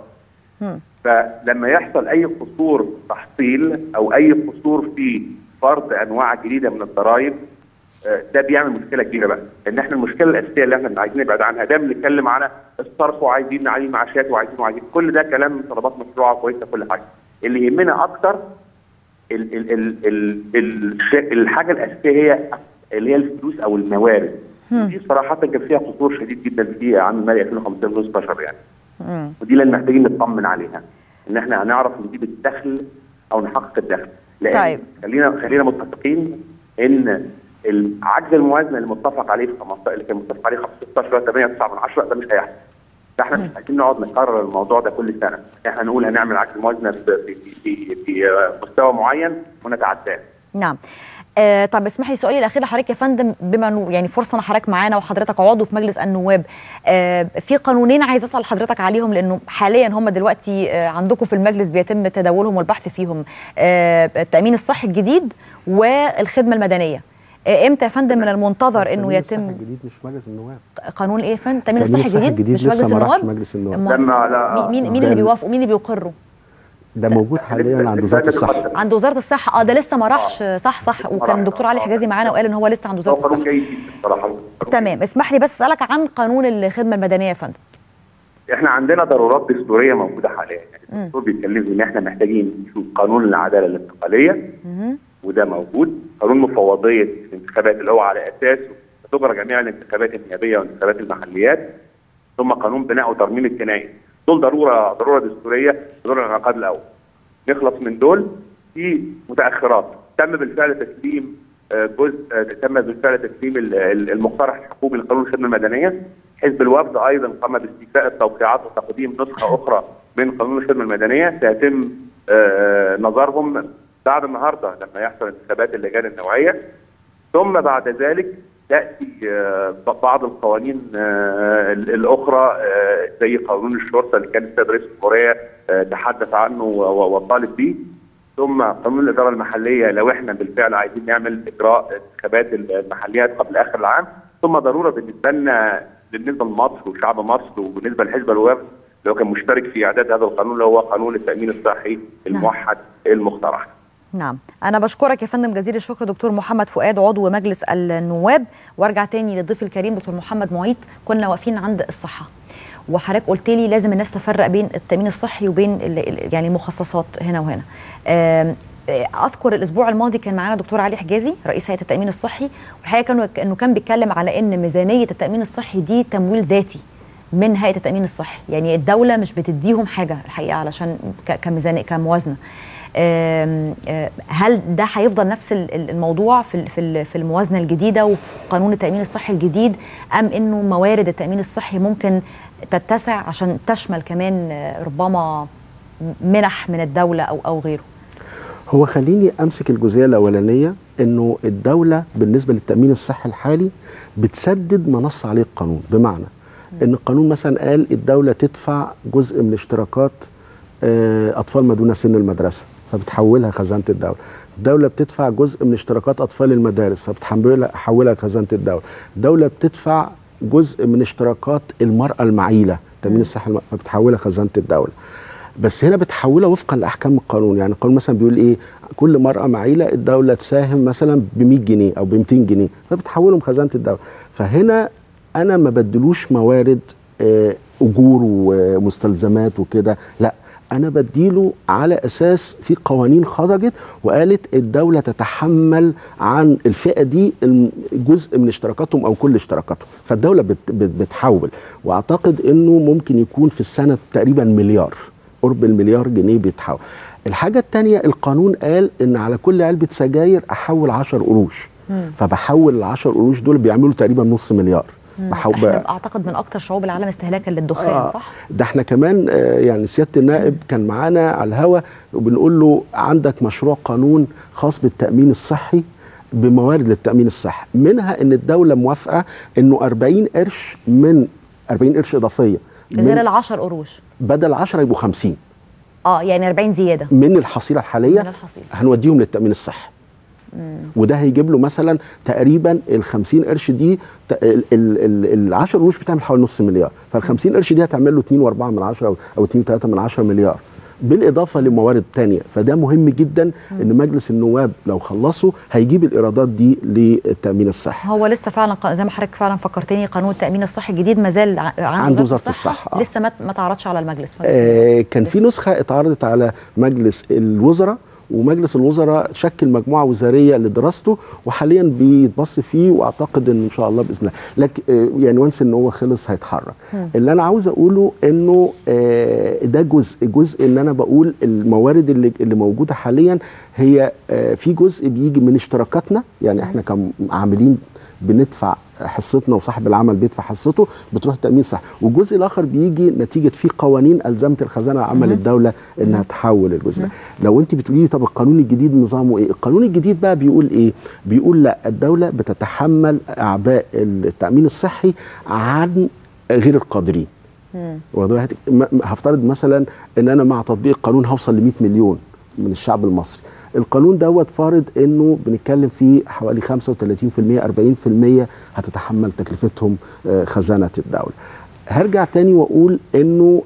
فلما يحصل اي قصور تحصيل او اي قصور في فرض انواع جديده من الضرائب ده بيعمل مشكله كبيره بقى لان احنا المشكله الاساسيه اللي احنا عايزين نبعد عنها ده بنتكلم على الصرف وعايزين نعلي معاشات وعايزين وعايزين كل ده كلام طلبات مشروعه كويسه كل حاجه اللي يهمنا اكتر ال ال ال ال ال الحاجه الاساسيه هي اللي هي الفلوس او الموارد دي صراحه كان فيها قصور شديد جدا في عام المالي 2015 2016 يعني مم. ودي اللي محتاجين نطمن عليها ان احنا هنعرف نجيب الدخل او نحقق الدخل لان طيب. خلينا خلينا متفقين ان عجز الموازنه اللي متفق عليه في 15 اللي كان متفق عليه 15 8 9 من 10 ده مش هيحصل فاحنا مش عايزين نقعد نكرر الموضوع ده كل سنه احنا نقول هنعمل عكس موازنه في في في, في مستوى معين ونتعداه نعم آه طب اسمح لي سؤالي الاخير لحضرتك يا فندم بما انه يعني فرصه ان حضرتك معانا وحضرتك عضو في مجلس النواب آه في قانونين عايز اسال حضرتك عليهم لانه حاليا هم دلوقتي آه عندكم في المجلس بيتم تداولهم والبحث فيهم آه التامين الصحي الجديد والخدمه المدنيه آه امتى يا فندم من المنتظر انه يتم الجديد مش مجلس النواب قانون ايه يا فندم التامين التأمين الصحي الجديد مش مجلس لسه ما راحش النواب مجلس النواب أمال لما لا مين مين ده اللي ال- بيوافقوا مين اللي بيقروا ده موجود حاليا عند وزاره الصحه عند وزاره الصحه اه ده لسه ما راحش صح صح وكان الدكتور علي حجازي معانا وقال ان هو لسه عند هو وزاره قانون الصحه جيد جدا بصراحه تمام اسمح لي بس اسالك عن قانون الخدمه المدنيه يا فندم احنا عندنا ضرورات دستوريه موجوده حاليا يعني الدستور بيتكلم ان احنا محتاجين نشوف قانون العداله الانتقاليه وده موجود قانون مفوضيه الانتخابات اللي هو على اساسه تجرى جميع الانتخابات النيابيه والانتخابات المحليات ثم قانون بناء وترميم الجنائي دول ضروره ضروره دستوريه دور الانعقاد الاول نخلص من دول في متاخرات تم بالفعل تسليم آه، جزء آه، تم بالفعل تسليم ال- ال- المقترح الحكومي لقانون الخدمه المدنيه حزب الوفد ايضا قام باستيفاء التوقيعات وتقديم نسخه اخرى من قانون الخدمه المدنيه سيتم آه، نظرهم بعد النهارده لما يحصل انتخابات اللجان النوعيه ثم بعد ذلك تاتي آه، بعض القوانين آه، ال- الاخرى آه، زي قانون الشرطه اللي كان السيد رئيس الجمهوريه آه، تحدث عنه و- و- وطالب به ثم قانون الاداره المحليه لو احنا بالفعل عايزين نعمل اجراء انتخابات المحليات قبل اخر العام ثم ضروره بالنسبه لنا بالنسبه لمصر وشعب مصر وبالنسبه لحزب الوفد اللي هو كان مشترك في اعداد هذا القانون اللي هو قانون التامين الصحي الموحد المقترح. نعم أنا بشكرك يا فندم جزيل الشكر دكتور محمد فؤاد عضو مجلس النواب وارجع تاني للضيف الكريم دكتور محمد معيط كنا واقفين عند الصحة وحضرتك قلت لي لازم الناس تفرق بين التامين الصحي وبين ال- ال- يعني المخصصات هنا وهنا آم، آه، اذكر الاسبوع الماضي كان معانا دكتور علي حجازي رئيس هيئه التامين الصحي والحقيقه كانوا انه كان بيتكلم على ان ميزانيه التامين الصحي دي تمويل ذاتي من هيئه التامين الصحي يعني الدوله مش بتديهم حاجه الحقيقه علشان ك- كميزانيه كموازنه آم، آه، هل ده هيفضل نفس ال- ال- الموضوع في ال- في ال- في الموازنه الجديده وفي قانون التامين الصحي الجديد ام انه موارد التامين الصحي ممكن تتسع عشان تشمل كمان آه، ربما منح من الدوله او او غيره هو خليني امسك الجزئيه الاولانيه انه الدوله بالنسبه للتامين الصحي الحالي بتسدد ما نص عليه القانون بمعنى ان القانون مثلا قال الدوله تدفع جزء من اشتراكات آه، اطفال ما دون سن المدرسه فبتحولها خزانه الدوله الدوله بتدفع جزء من اشتراكات اطفال المدارس فبتحولها حولها خزانه الدوله الدوله بتدفع جزء من اشتراكات المراه المعيله التامين الصحي الم- فبتحولها خزانه الدوله بس هنا بتحولها وفقا لاحكام القانون يعني القانون مثلا بيقول ايه كل مراه معيله الدوله تساهم مثلا ب 100 جنيه او ب 200 جنيه فبتحولهم خزانه الدوله فهنا انا ما بدلوش موارد آه، اجور ومستلزمات وكده لا انا بديله على اساس في قوانين خرجت وقالت الدوله تتحمل عن الفئه دي الم- جزء من اشتراكاتهم او كل اشتراكاتهم فالدوله بت بت بتحول واعتقد انه ممكن يكون في السنه تقريبا مليار قرب المليار جنيه بيتحول الحاجه الثانيه القانون قال ان على كل علبه سجاير احول 10 قروش فبحول ال 10 قروش دول بيعملوا تقريبا نص مليار بحول احنا اعتقد من اكتر شعوب العالم استهلاكا للدخان آه، صح ده احنا كمان آه، يعني سياده النائب كان معانا على الهوا وبنقول له عندك مشروع قانون خاص بالتامين الصحي بموارد للتامين الصحي منها ان الدوله موافقه انه 40 قرش من 40 قرش اضافيه غير من ال10 قروش بدل 10 يبقوا 50 اه يعني 40 زياده من الحصيله الحاليه من الحصيلة. هنوديهم للتامين الصحي وده هيجيب له مثلا تقريبا ال 50 قرش دي ت- ال- ال ال 10 قروش بتعمل حوالي نص مليار فال 50 قرش دي هتعمل له 2.4 من 10 او أو 2.3 من 10 مليار بالاضافه لموارد تانية فده مهم جدا ان مجلس النواب لو خلصوا هيجيب الايرادات دي للتامين الصحي هو لسه فعلا ق- زي ما حضرتك فعلا فكرتني قانون التامين الصحي الجديد ما زال ع- عند, عند وزارة الصحة، آه. لسه ما ما تعرضش على المجلس آه كان في لسه. نسخه اتعرضت على مجلس الوزراء ومجلس الوزراء شكل مجموعه وزاريه لدراسته وحاليا بيتبص فيه واعتقد ان ان شاء الله باذن الله لكن آه يعني وانس ان هو خلص هيتحرك اللي انا عاوز اقوله انه آه ده جزء جزء ان انا بقول الموارد اللي اللي موجوده حاليا هي آه في جزء بيجي من اشتراكاتنا يعني احنا كعاملين بندفع حصتنا وصاحب العمل بيدفع حصته بتروح تامين صحي والجزء الاخر بيجي نتيجه في قوانين الزمت الخزانه العامه للدوله انها تحول الجزء ده لو انت بتقولي لي طب القانون الجديد نظامه ايه القانون الجديد بقى بيقول ايه بيقول لا الدوله بتتحمل اعباء التامين الصحي عن غير القادرين واخد بالك؟ م- م- هفترض مثلا ان انا مع تطبيق القانون هوصل ل 100 مليون من الشعب المصري القانون دوت فارض انه بنتكلم فيه حوالي 35% 40% هتتحمل تكلفتهم آه، خزانه الدوله هرجع تاني واقول انه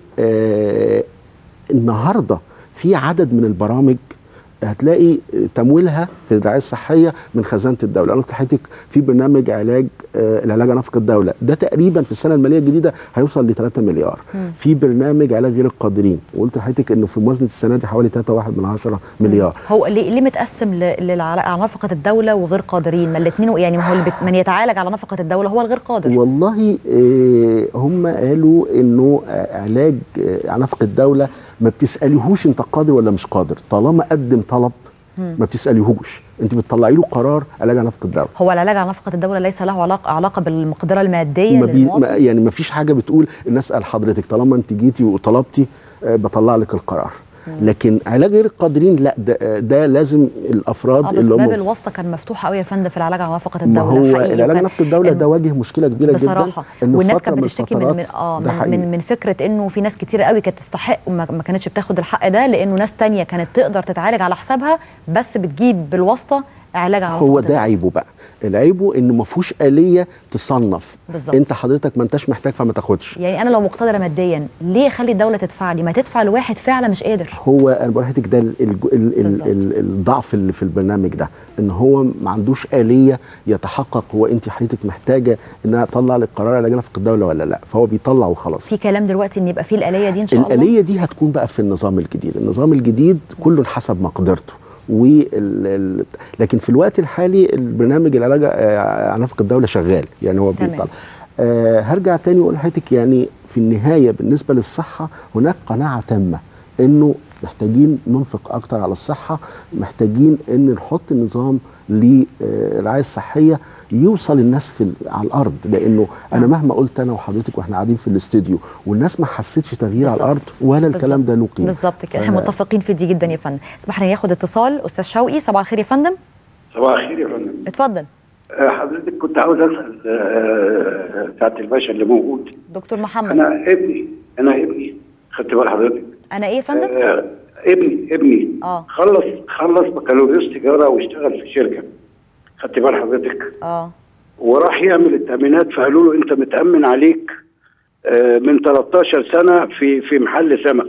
آه النهارده في عدد من البرامج هتلاقي تمويلها في الرعايه الصحيه من خزانه الدوله، انا قلت لحضرتك في برنامج علاج آه، العلاج على نفقه الدوله، ده تقريبا في السنه الماليه الجديده هيوصل ل 3 مليار. في برنامج علاج غير القادرين، وقلت لحضرتك انه في موازنه السنه دي حوالي 3.1 من عشرة مليار. هو ليه ليه متقسم ل- لل- على نفقه الدوله وغير قادرين ما الاثنين يعني ما هو اللي بت- من يتعالج على نفقه الدوله هو الغير قادر والله آه، هم قالوا انه آه، علاج آه، على نفقه الدوله ما بتساليهوش انت قادر ولا مش قادر طالما قدم طلب ما بتساليهوش انت بتطلعي له قرار علاج على نفقه الدوله هو العلاج على نفقه الدوله ليس له علاقه علاقه بالمقدره الماديه ما بي للمواطن ما يعني ما فيش حاجه بتقول ان اسال حضرتك طالما انت جيتي وطلبتي آه، بطلع لك القرار لكن علاج غير القادرين لا ده, آه، ده لازم الافراد اه بس اللي باب هم الواسطه كان مفتوح قوي يا فندم في العلاج على نفقه ما الدوله هو حقيقي العلاج وكان- نفقه الدوله إن- ده واجه مشكله كبيره بصراحه جدا إنه والناس فترة كانت من بتشتكي من, من الفترات- اه ده من, حقيقي. من من فكره انه في ناس كتير قوي كانت تستحق وما ما كانتش بتاخد الحق ده لانه ناس تانية كانت تقدر تتعالج على حسابها بس بتجيب بالواسطه علاج على هو نفقة ده الدولة. عيبه بقى العيبه انه ما فيهوش اليه تصنف بالظبط. انت حضرتك ما انتش محتاج فما تاخدش يعني انا لو مقتدره ماديا ليه اخلي الدوله تدفع لي ما تدفع لواحد فعلا مش قادر هو انا بقول لحضرتك ده ال- ال- ال- بالظبط. ال- الضعف اللي في البرنامج ده ان هو ما عندوش اليه يتحقق هو انت حضرتك محتاجه انها تطلع لك قرار علاج نفقه الدوله ولا لا فهو بيطلع وخلاص في كلام دلوقتي ان يبقى في الاليه دي ان شاء الله الآلية دي هتكون بقى في النظام الجديد النظام الجديد كله حسب مقدرته وال... ال... لكن في الوقت الحالي البرنامج العلاج آه، على نفقة الدولة شغال يعني هو تمام. بيطلع آه هرجع تاني واقول لحضرتك يعني في النهاية بالنسبة للصحة هناك قناعة تامة انه محتاجين ننفق اكتر على الصحة محتاجين ان نحط نظام للرعاية الصحية يوصل الناس في ال- على الارض لانه انا نعم. مهما قلت انا وحضرتك واحنا قاعدين في الاستديو والناس ما حسيتش تغيير على بالظبط. الارض ولا الكلام ده له بالظبط. قيمه بالظبط كده ف- احنا متفقين في دي جدا يا فندم اسمح لي ناخد اتصال استاذ شوقي صباح الخير يا فندم صباح الخير يا فندم اتفضل آه، حضرتك كنت عاوز اسال آه، سعاده الباشا اللي موجود دكتور محمد انا ابني انا ابني خدت بال حضرتك انا ايه يا فندم آه، ابني ابني اه. خلص خلص بكالوريوس تجاره واشتغل في شركه خدت بال حضرتك اه وراح يعمل التامينات فقالوا له انت متامن عليك آه، من 13 سنه في في محل سمك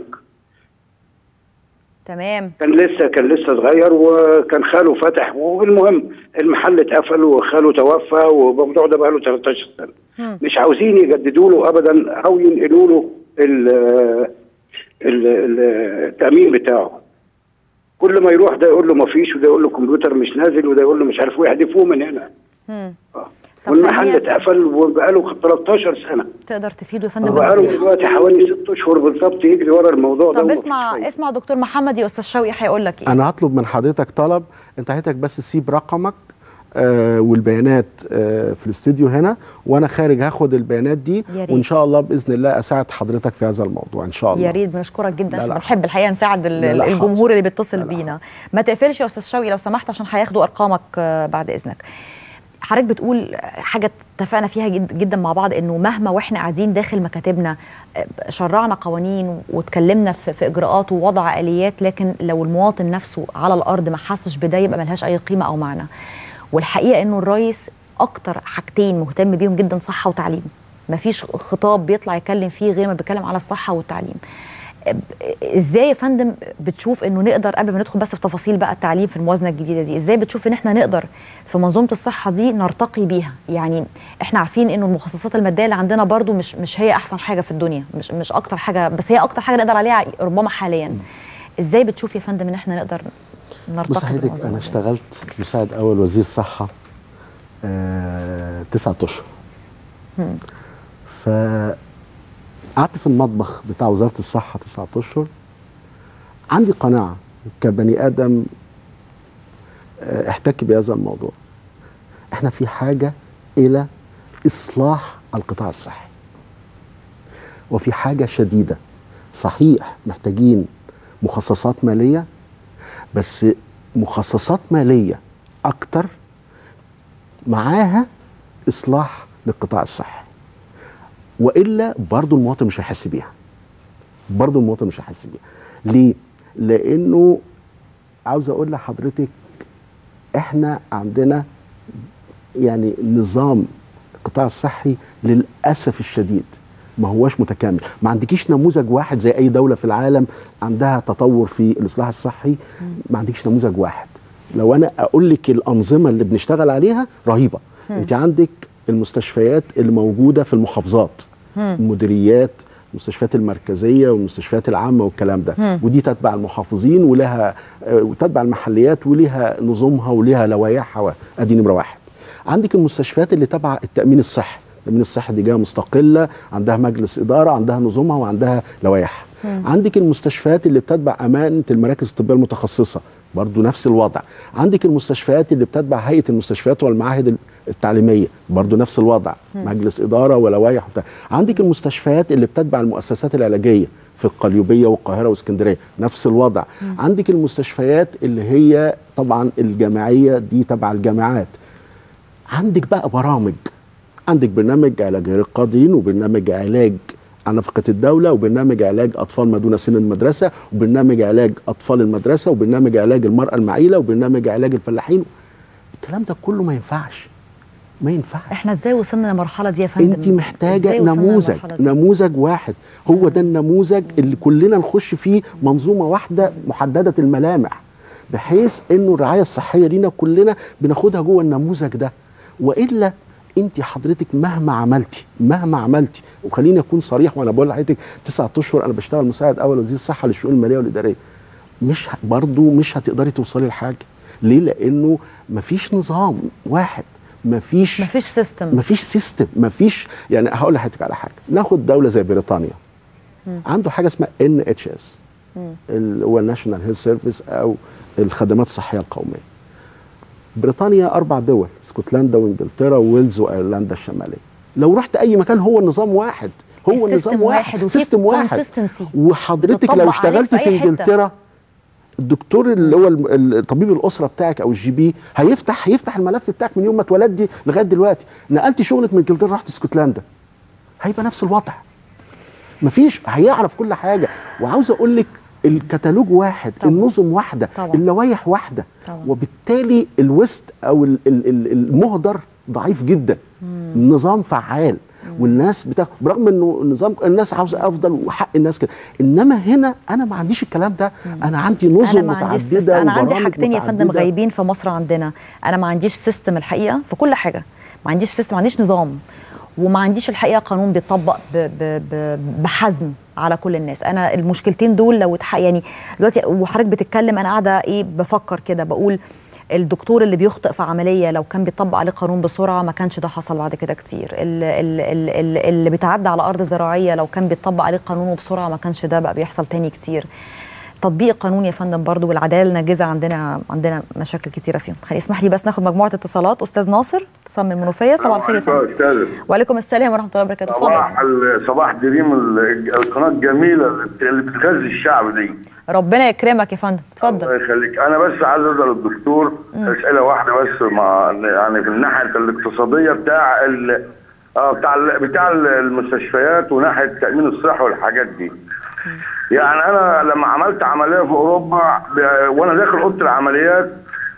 تمام كان لسه كان لسه صغير وكان خاله فتح والمهم المحل اتقفل وخاله توفى والموضوع ده بقى له 13 سنه مم. مش عاوزين يجددوا له ابدا او ينقلوا له ال- ال- ال- التامين بتاعه كل ما يروح ده يقول له ما فيش وده يقول له كمبيوتر مش نازل وده يقول له مش عارف ايه يحذفوه من هنا مم. آه. طب والمحل خليني أسأل. اتقفل وبقاله 13 سنه تقدر تفيده يا فندم وبقاله بنصيحه دلوقتي حوالي ست اشهر بالظبط يجري ورا الموضوع ده طب ومفيش اسمع فايدة. اسمع دكتور محمد يا استاذ شوقي هيقول لك ايه انا هطلب من حضرتك طلب انت حضرتك بس سيب رقمك آه والبيانات آه في الاستوديو هنا وانا خارج هاخد البيانات دي يا ريت. وان شاء الله باذن الله اساعد حضرتك في هذا الموضوع ان شاء الله يا ريت بنشكرك جدا لا، لا، احنا بنحب الحقيقه نساعد ال- لا، لا، الجمهور حاضر. اللي بيتصل لا، لا، بينا ما تقفلش يا استاذ شوقي لو سمحت عشان هياخدوا ارقامك آه، بعد اذنك حضرتك بتقول حاجه اتفقنا فيها جد جدا مع بعض انه مهما واحنا قاعدين داخل مكاتبنا آه، شرعنا قوانين واتكلمنا في, في اجراءات ووضع اليات لكن لو المواطن نفسه على الارض ما حسش بده يبقى ملهاش اي قيمه او معنى والحقيقه انه الرئيس اكتر حاجتين مهتم بيهم جدا صحه وتعليم مفيش خطاب بيطلع يتكلم فيه غير ما بيتكلم على الصحه والتعليم ازاي يا فندم بتشوف انه نقدر قبل ما ندخل بس في تفاصيل بقى التعليم في الموازنه الجديده دي ازاي بتشوف ان احنا نقدر في منظومه الصحه دي نرتقي بيها يعني احنا عارفين انه المخصصات الماديه اللي عندنا برضو مش مش هي احسن حاجه في الدنيا مش مش اكتر حاجه بس هي اكتر حاجه نقدر عليها ربما حاليا ازاي بتشوف يا فندم ان احنا نقدر بص نرتقي حضرتك بالمنظومة انا دي؟ اشتغلت مساعد اول وزير صحه آه تسعة اشهر فقعدت في المطبخ بتاع وزاره الصحه تسعة اشهر عندي قناعه كبني ادم آه، احتك بهذا الموضوع احنا في حاجه الى اصلاح القطاع الصحي وفي حاجه شديده صحيح محتاجين مخصصات ماليه بس مخصصات ماليه اكتر معاها اصلاح للقطاع الصحي والا برضو المواطن مش هيحس بيها برضو المواطن مش هيحس بيها ليه لانه عاوز اقول لحضرتك احنا عندنا يعني نظام القطاع الصحي للاسف الشديد ما هوش متكامل ما عندكيش نموذج واحد زي اي دوله في العالم عندها تطور في الاصلاح الصحي ما عندكيش نموذج واحد لو انا اقول لك الانظمه اللي بنشتغل عليها رهيبه انت عندك المستشفيات اللي موجوده في المحافظات المديريات المستشفيات المركزيه والمستشفيات العامه والكلام ده ودي تتبع المحافظين ولها آه، وتتبع المحليات وليها نظامها وليها لوائحها ادي نمره واحد عندك المستشفيات اللي تبع التامين الصحي التامين الصحي دي جهه مستقله عندها مجلس اداره عندها نظامها وعندها لوائح عندك المستشفيات اللي بتتبع امانه المراكز الطبيه المتخصصه برضو نفس الوضع عندك المستشفيات اللي بتتبع هيئه المستشفيات والمعاهد التعليميه برضو نفس الوضع مجلس اداره ولوائح وبتاع. عندك المستشفيات اللي بتتبع المؤسسات العلاجيه في القليوبيه والقاهره واسكندريه نفس الوضع عندك المستشفيات اللي هي طبعا الجامعيه دي تبع الجامعات عندك بقى برامج عندك برنامج علاج غير القادرين وبرنامج علاج عن نفقة الدولة وبرنامج علاج أطفال ما دون سن المدرسة وبرنامج علاج أطفال المدرسة وبرنامج علاج المرأة المعيلة وبرنامج علاج الفلاحين الكلام ده كله ما ينفعش ما ينفعش احنا ازاي وصلنا للمرحله دي يا فندم انت محتاجه إزاي وصلنا نموذج للمرحلة دي؟ نموذج واحد هو ده النموذج اللي كلنا نخش فيه منظومه واحده محدده الملامح بحيث انه الرعايه الصحيه لينا كلنا بناخدها جوه النموذج ده والا انت حضرتك مهما عملتي مهما عملتي وخليني اكون صريح وانا بقول لحضرتك تسعة اشهر انا بشتغل مساعد اول وزير الصحه للشؤون الماليه والاداريه مش ه- برضو مش هتقدري توصلي لحاجه ليه لانه مفيش نظام واحد مفيش مفيش سيستم مفيش سيستم مفيش يعني هقول لحضرتك على حاجه ناخد دوله زي بريطانيا عنده حاجه اسمها ان اتش اس اللي هو الناشونال هيلث سيرفيس او الخدمات الصحيه القوميه بريطانيا اربع دول اسكتلندا وانجلترا وويلز وايرلندا الشماليه لو رحت اي مكان هو النظام واحد هو السيستم النظام واحد واحد وفي سيستم واحد consistency. وحضرتك بتطبق لو عليه اشتغلتي في في أي حتة. انجلترا الدكتور اللي هو الم- ال- طبيب الاسره بتاعك او الجي بي هيفتح هيفتح الملف بتاعك من يوم ما اتولدتي لغايه دلوقتي نقلتي شغلك من انجلترا رحت اسكتلندا هيبقى نفس الوضع مفيش هيعرف كل حاجه وعاوز اقول لك الكتالوج واحد طبعا. النظم واحده طبعا. اللوائح واحده طبعا. وبالتالي الوسط او ال- ال- ال- المهدر ضعيف جدا النظام فعال والناس بتاع برغم انه النظام الناس عاوزه افضل وحق الناس كده انما هنا انا ما عنديش الكلام ده انا عندي نظم انا ما عنديش سيستم متعدده انا عندي وبرامج حاجتين يا فندم متعددة. غايبين في مصر عندنا انا ما عنديش سيستم الحقيقه في كل حاجه ما عنديش سيستم ما عنديش نظام وما عنديش الحقيقه قانون بيطبق ب ب ب بحزم على كل الناس انا المشكلتين دول لو اتح... يعني دلوقتي وحضرتك بتتكلم انا قاعده ايه بفكر كده بقول الدكتور اللي بيخطئ في عمليه لو كان بيطبق عليه قانون بسرعه ما كانش ده حصل بعد كده كتير ال- ال- ال- ال- اللي بيتعدى على ارض زراعيه لو كان بيطبق عليه قانون بسرعه ما كانش ده بقى بيحصل تاني كتير تطبيق القانون يا فندم برضو والعداله الناجزه عندنا عندنا مشاكل كتيره فيهم خلي اسمح لي بس ناخد مجموعه اتصالات استاذ ناصر اتصال من المنوفيه صباح الخير يا فندم استاذ وعليكم السلام ورحمه الله وبركاته صباح اتفضل ال- صباح دريم ال- القناه الجميله اللي بتغذي الشعب دي ربنا يكرمك يا فندم الله اتفضل يخليك انا بس عايز اسال الدكتور اسئله واحده بس مع يعني في الناحيه الاقتصاديه بتاع ال اه بتاع ال بتاع ال- المستشفيات وناحيه التامين الصحي والحاجات دي يعني انا لما عملت عمليه في اوروبا ب- وانا داخل اوضه العمليات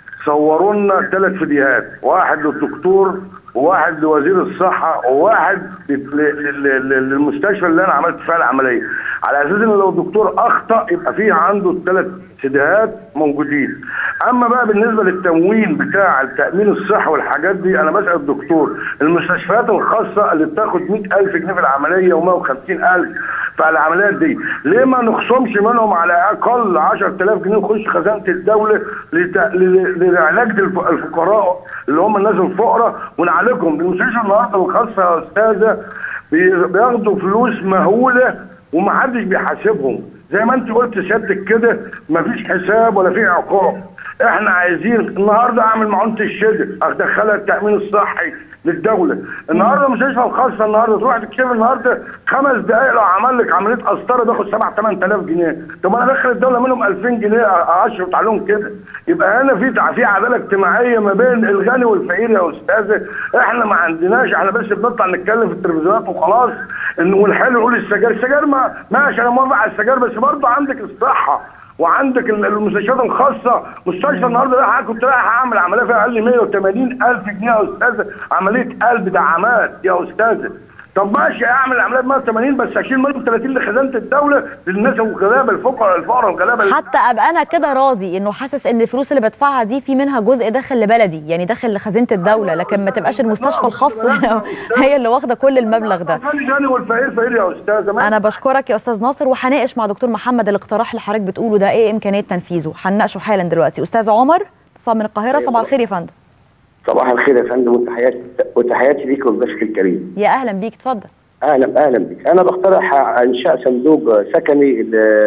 صوروا لنا ثلاث فيديوهات واحد للدكتور وواحد لوزير الصحه وواحد ل- ل- ل- للمستشفى اللي انا عملت فيها العمليه على اساس ان لو الدكتور اخطا يبقى فيه عنده الثلاث سيديهات موجودين اما بقى بالنسبه للتموين بتاع التامين الصحي والحاجات دي انا بسال الدكتور المستشفيات الخاصه اللي بتاخد 100000 جنيه في العمليه و150000 في العمليات دي ليه ما نخصمش منهم على الاقل 10000 جنيه يخش خزانه الدوله لت... ل- لعلاج الف- الفقراء اللي هم الناس الفقراء ونعالجهم المستشفى النهارده الخاصه يا استاذه بي- بياخدوا فلوس مهوله ومحدش بيحاسبهم زي ما انت قلت سيادتك كده مفيش حساب ولا في عقاب احنا عايزين النهارده اعمل معونه الشجر ادخلها التامين الصحي للدوله النهارده المستشفى الخاصه النهارده تروح تكشف النهارده خمس دقائق لو عمل لك عمليه قسطره بياخد 7 8000 جنيه طب انا ادخل الدوله منهم 2000 جنيه اشرط عليهم كده يبقى هنا في في عداله اجتماعيه ما بين الغني والفقير يا استاذه احنا ما عندناش احنا بس بنطلع نتكلم في التلفزيونات وخلاص ان والحلو يقول السجاير السجاير ما ماشي انا موافق على السجاير بس برضه عندك الصحه وعندك ال- المستشفيات الخاصه مستشفى النهارده رايح كنت رايح اعمل عمليه فيها اقل 180 الف جنيه يا استاذه عمليه قلب دعامات يا استاذه طب ماشي اعمل عمليه ب 180 بس اشيل منهم 30 لخزانه الدوله للناس الغلابه الفقراء الفقراء الغلابه حتى ابقى انا كده راضي انه حاسس ان الفلوس اللي بدفعها دي في منها جزء داخل لبلدي يعني داخل لخزينه الدوله لكن ما تبقاش المستشفى الخاصه هي اللي واخده كل المبلغ ده الغني غني والفقير فقير يا استاذه ما انا بشكرك يا استاذ ناصر وهناقش مع دكتور محمد الاقتراح اللي حضرتك بتقوله ده ايه امكانيه تنفيذه هنناقشه حالا دلوقتي استاذ عمر اتصال من القاهره صباح الخير يا فندم صباح الخير يا فندم وتحياتي وتحياتي ليك والبث الكريم يا اهلا بيك اتفضل اهلا اهلا بك انا بقترح انشاء صندوق سكني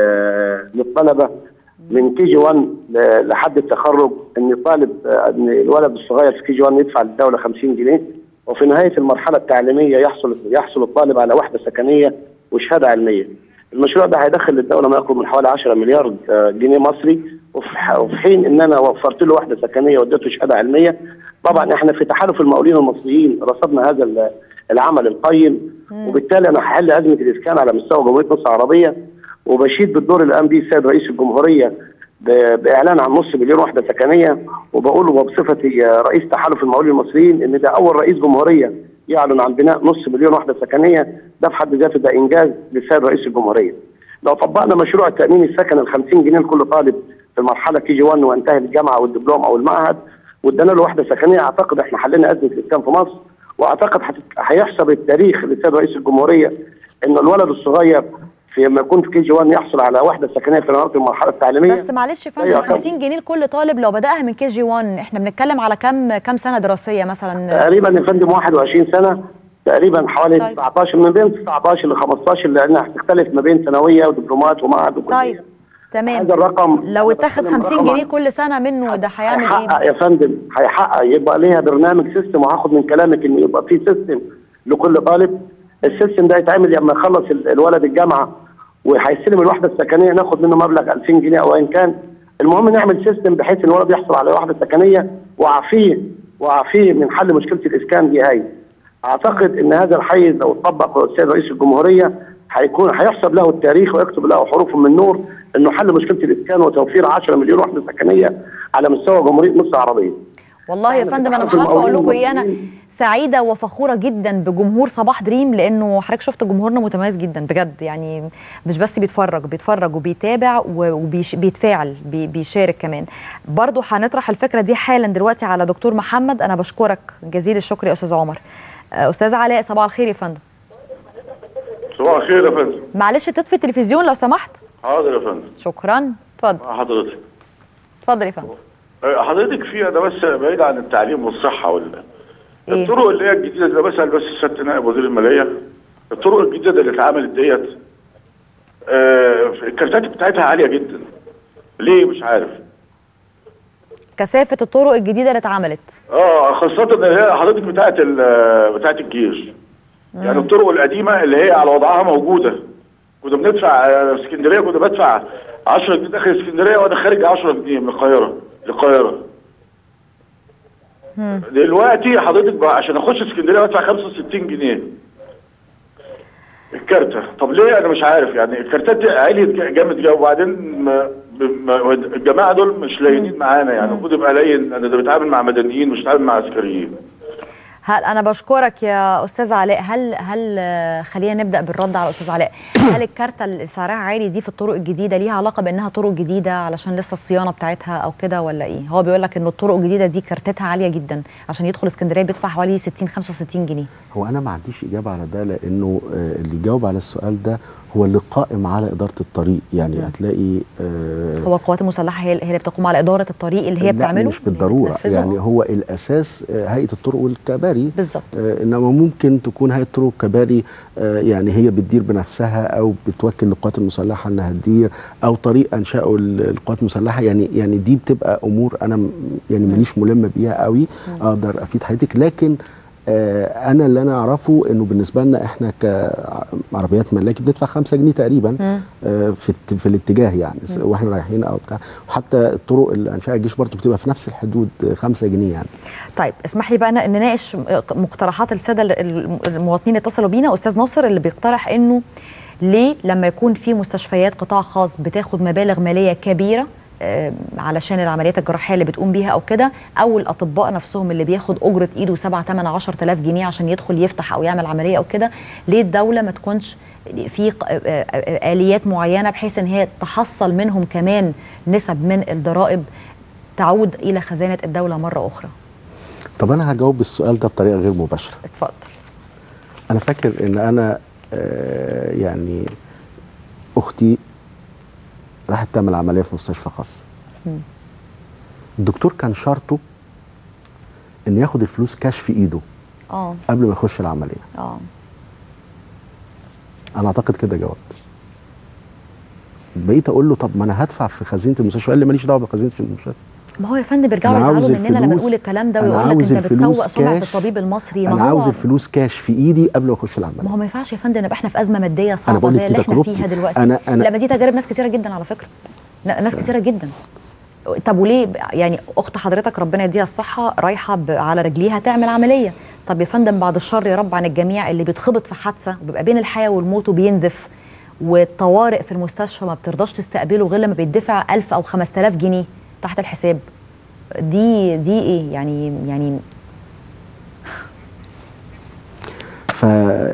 ل- للطلبه من كي جي 1 ل- لحد التخرج ان طالب ان الولد الصغير في كي جي 1 يدفع للدوله 50 جنيه وفي نهايه المرحله التعليميه يحصل يحصل الطالب على وحده سكنيه وشهاده علميه. المشروع ده هيدخل للدوله ما يقرب من حوالي 10 مليار جنيه مصري وفي ح- وفي حين ان انا وفرت له وحده سكنيه واديته شهاده علميه طبعا احنا في تحالف المقاولين المصريين رصدنا هذا ال- العمل القيم وبالتالي انا هحل ازمه الاسكان على مستوى جمهوريه مصر العربيه وبشيد بالدور اللي قام به السيد رئيس الجمهوريه ب- باعلان عن نص مليون وحده سكنيه وبقول وبصفتي رئيس تحالف المقاولين المصريين ان ده اول رئيس جمهوريه يعلن عن بناء نص مليون وحده سكنيه ده في حد ذاته ده انجاز للسيد رئيس الجمهوريه. لو طبقنا مشروع التامين السكن ال 50 جنيه لكل طالب في المرحله كي جي 1 وانتهى الجامعه او الدبلوم او المعهد وادانا له وحده سكنيه اعتقد احنا حلينا ازمه الاسكان في مصر واعتقد هت- هيحسب التاريخ للسيد رئيس الجمهوريه ان الولد الصغير في لما يكون في كي جي 1 يحصل على وحده سكنيه في نهايه المرحله التعليميه بس معلش يا فندم أيوة، 50 جنيه لكل طالب لو بداها من كي جي 1 احنا بنتكلم على كام كام سنه دراسيه مثلا تقريبا يا فندم 21 سنه تقريبا حوالي طيب. 19 من بين 19 ل 15 لانها هتختلف ما بين ثانويه ودبلومات ومعهد وكليه طيب تمام هذا الرقم لو أنا اتاخد بتكلم 50 رقم جنيه كل سنه منه ده هيعمل هيحقق ايه؟ يا فندم هيحقق يبقى ليها برنامج سيستم وهاخد من كلامك ان يبقى في سيستم لكل طالب السيستم ده يتعمل لما يخلص ال- الولد الجامعه وهيستلم الوحده السكنيه ناخد منه مبلغ 2000 جنيه او ايا كان المهم نعمل سيستم بحيث ان الولد يحصل على وحده سكنيه واعفيه واعفيه من حل مشكله الاسكان دي هاي اعتقد ان هذا الحيز لو اتطبق السيد رئيس الجمهوريه هيكون هيحسب له التاريخ ويكتب له حروف من نور انه حل مشكله الاسكان وتوفير 10 مليون وحده سكنيه على مستوى جمهوريه مصر العربيه. والله يا إحنا فندم انا مش بنتحرك عارفه اقول لكم المقاولين ايه انا المصريين. سعيده وفخوره جدا بجمهور صباح دريم لانه حضرتك شفت جمهورنا متميز جدا بجد يعني مش بس بيتفرج بيتفرج وبيتابع وبيتفاعل بيشارك كمان برضو هنطرح الفكره دي حالا دلوقتي على دكتور محمد انا بشكرك جزيل الشكر يا استاذ عمر آه، استاذ علاء صباح الخير يا فندم صباح الخير يا فندم معلش تطفي التلفزيون لو سمحت حاضر يا فندم شكرا اتفضل مع حضرتك اتفضل يا فندم أه، حضرتك في انا بس بعيد عن التعليم والصحه وال إيه؟ الطرق اللي هي الجديده اللي بسال بس سياده نائب وزير الماليه الطرق الجديده اللي اتعملت ديت آه، الكارتات بتاعتها عاليه جدا ليه مش عارف كثافه الطرق الجديده اللي اتعملت اه خاصه ان هي حضرتك بتاعت ال- بتاعت الجيش يعني الطرق القديمه اللي هي على وضعها موجوده كنا بندفع آه، في اسكندريه كنا بدفع 10 جنيه داخل اسكندريه وانا خارج 10 جنيه من القاهره للقاهره دلوقتي حضرتك بقى عشان اخش اسكندريه بدفع 65 جنيه الكارتة طب ليه انا مش عارف يعني الكارتات دي عليت جامد جدا وبعدين ما ما الجماعه دول مش لاينين معانا يعني المفروض يبقى لاين انا ده بتعامل مع مدنيين مش بتعامل مع عسكريين هل انا بشكرك يا استاذ علاء هل هل آه، خلينا نبدا بالرد على استاذ علاء هل الكارته اللي سعرها عالي دي في الطرق الجديده ليها علاقه بانها طرق جديده علشان لسه الصيانه بتاعتها او كده ولا ايه هو بيقول لك ان الطرق الجديده دي كارتتها عاليه جدا عشان يدخل اسكندريه بيدفع حوالي 60 65 جنيه هو انا ما عنديش اجابه على ده لانه آه، اللي يجاوب على السؤال ده هو اللي قائم على اداره الطريق يعني هتلاقي آه، هو القوات المسلحه هي هي اللي بتقوم على اداره الطريق اللي هي لا، بتعمله مش بالضروره بتنفذه؟ يعني هو الاساس آه، هيئه الطرق والكباري بالظبط آه، انما ممكن تكون هيئه الطرق والكباري آه، يعني هي بتدير بنفسها او بتوكل القوات المسلحه انها تدير او طريق انشاه ال- القوات المسلحه يعني يعني دي بتبقى امور انا م- يعني ماليش ملم بيها قوي اقدر افيد حضرتك لكن آه انا اللي انا اعرفه انه بالنسبه لنا احنا كعربيات ملاكي بندفع 5 جنيه تقريبا آه في الت- في الاتجاه يعني س- واحنا رايحين او بتاع وحتى الطرق اللي انشاها الجيش برضه بتبقى في نفس الحدود 5 جنيه يعني طيب اسمح لي بقى ن- نناقش مقترحات الساده ال- المواطنين اللي اتصلوا بينا استاذ ناصر اللي بيقترح انه ليه لما يكون في مستشفيات قطاع خاص بتاخد مبالغ ماليه كبيره آه، علشان العمليات الجراحيه اللي بتقوم بيها او كده او الاطباء نفسهم اللي بياخد اجره ايده 7 8 10000 جنيه عشان يدخل يفتح او يعمل عمليه او كده ليه الدوله ما تكونش في ق- آه، آه، اليات معينه بحيث ان هي تحصل منهم كمان نسب من الضرائب تعود الى خزانه الدوله مره اخرى طب انا هجاوب السؤال ده بطريقه غير مباشره اتفضل انا فاكر ان انا آه، يعني اختي راحت تعمل عمليه في مستشفى خاص الدكتور كان شرطه ان ياخد الفلوس كاش في ايده اه قبل ما يخش العمليه اه انا اعتقد كده جاوبت بقيت اقول له طب ما انا هدفع في خزينه المستشفى قال لي ماليش دعوه بخزينه المستشفى ما هو يا فندم بيرجعوا أنا عاوز يزعلوا مننا لما الفلوس- نقول الكلام ده أنا ويقول لك عاوز انت الفلوس بتسوق سمعه كاش. الطبيب المصري انا ما عاوز هو الفلوس كاش في ايدي قبل ما اخش العمليه ما هو ما ينفعش يا فندم نبقى احنا في ازمه ماديه صعبه بقول لك زي دي اللي احنا تجربتي. فيها دلوقتي أنا- أنا- لما دي تجارب ناس كتيره جدا على فكره لا، ناس كتيره جدا طب وليه ب- يعني اخت حضرتك ربنا يديها الصحه رايحه ب- على رجليها تعمل عمليه طب يا فندم بعد الشر يا رب عن الجميع اللي بيتخبط في حادثه وبيبقى بين الحياه والموت وبينزف والطوارئ في المستشفى ما بترضاش تستقبله غير لما بيدفع 1000 او 5000 جنيه تحت الحساب دي دي ايه يعني يعني ف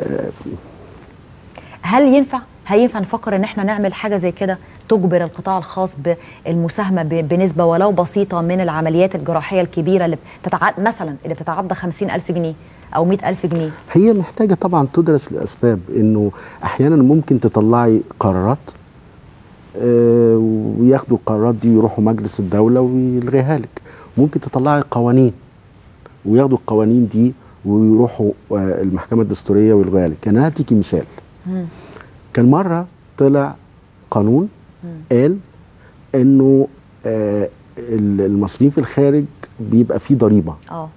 هل ينفع هل ينفع نفكر ان احنا نعمل حاجه زي كده تجبر القطاع الخاص بالمساهمه ب- بنسبه ولو بسيطه من العمليات الجراحيه الكبيره اللي بتتعد مثلا اللي بتتعدى 50000 جنيه او 100000 جنيه هي محتاجه طبعا تدرس الاسباب انه احيانا ممكن تطلعي قرارات آه، وياخدوا القرارات دي ويروحوا مجلس الدوله ويلغيها لك ممكن تطلعي قوانين وياخدوا القوانين دي ويروحوا آه، المحكمه الدستوريه ويلغيها لك يعني انا هديكي مثال كان مره طلع قانون قال انه آه، المصريين في الخارج بيبقى فيه ضريبه اه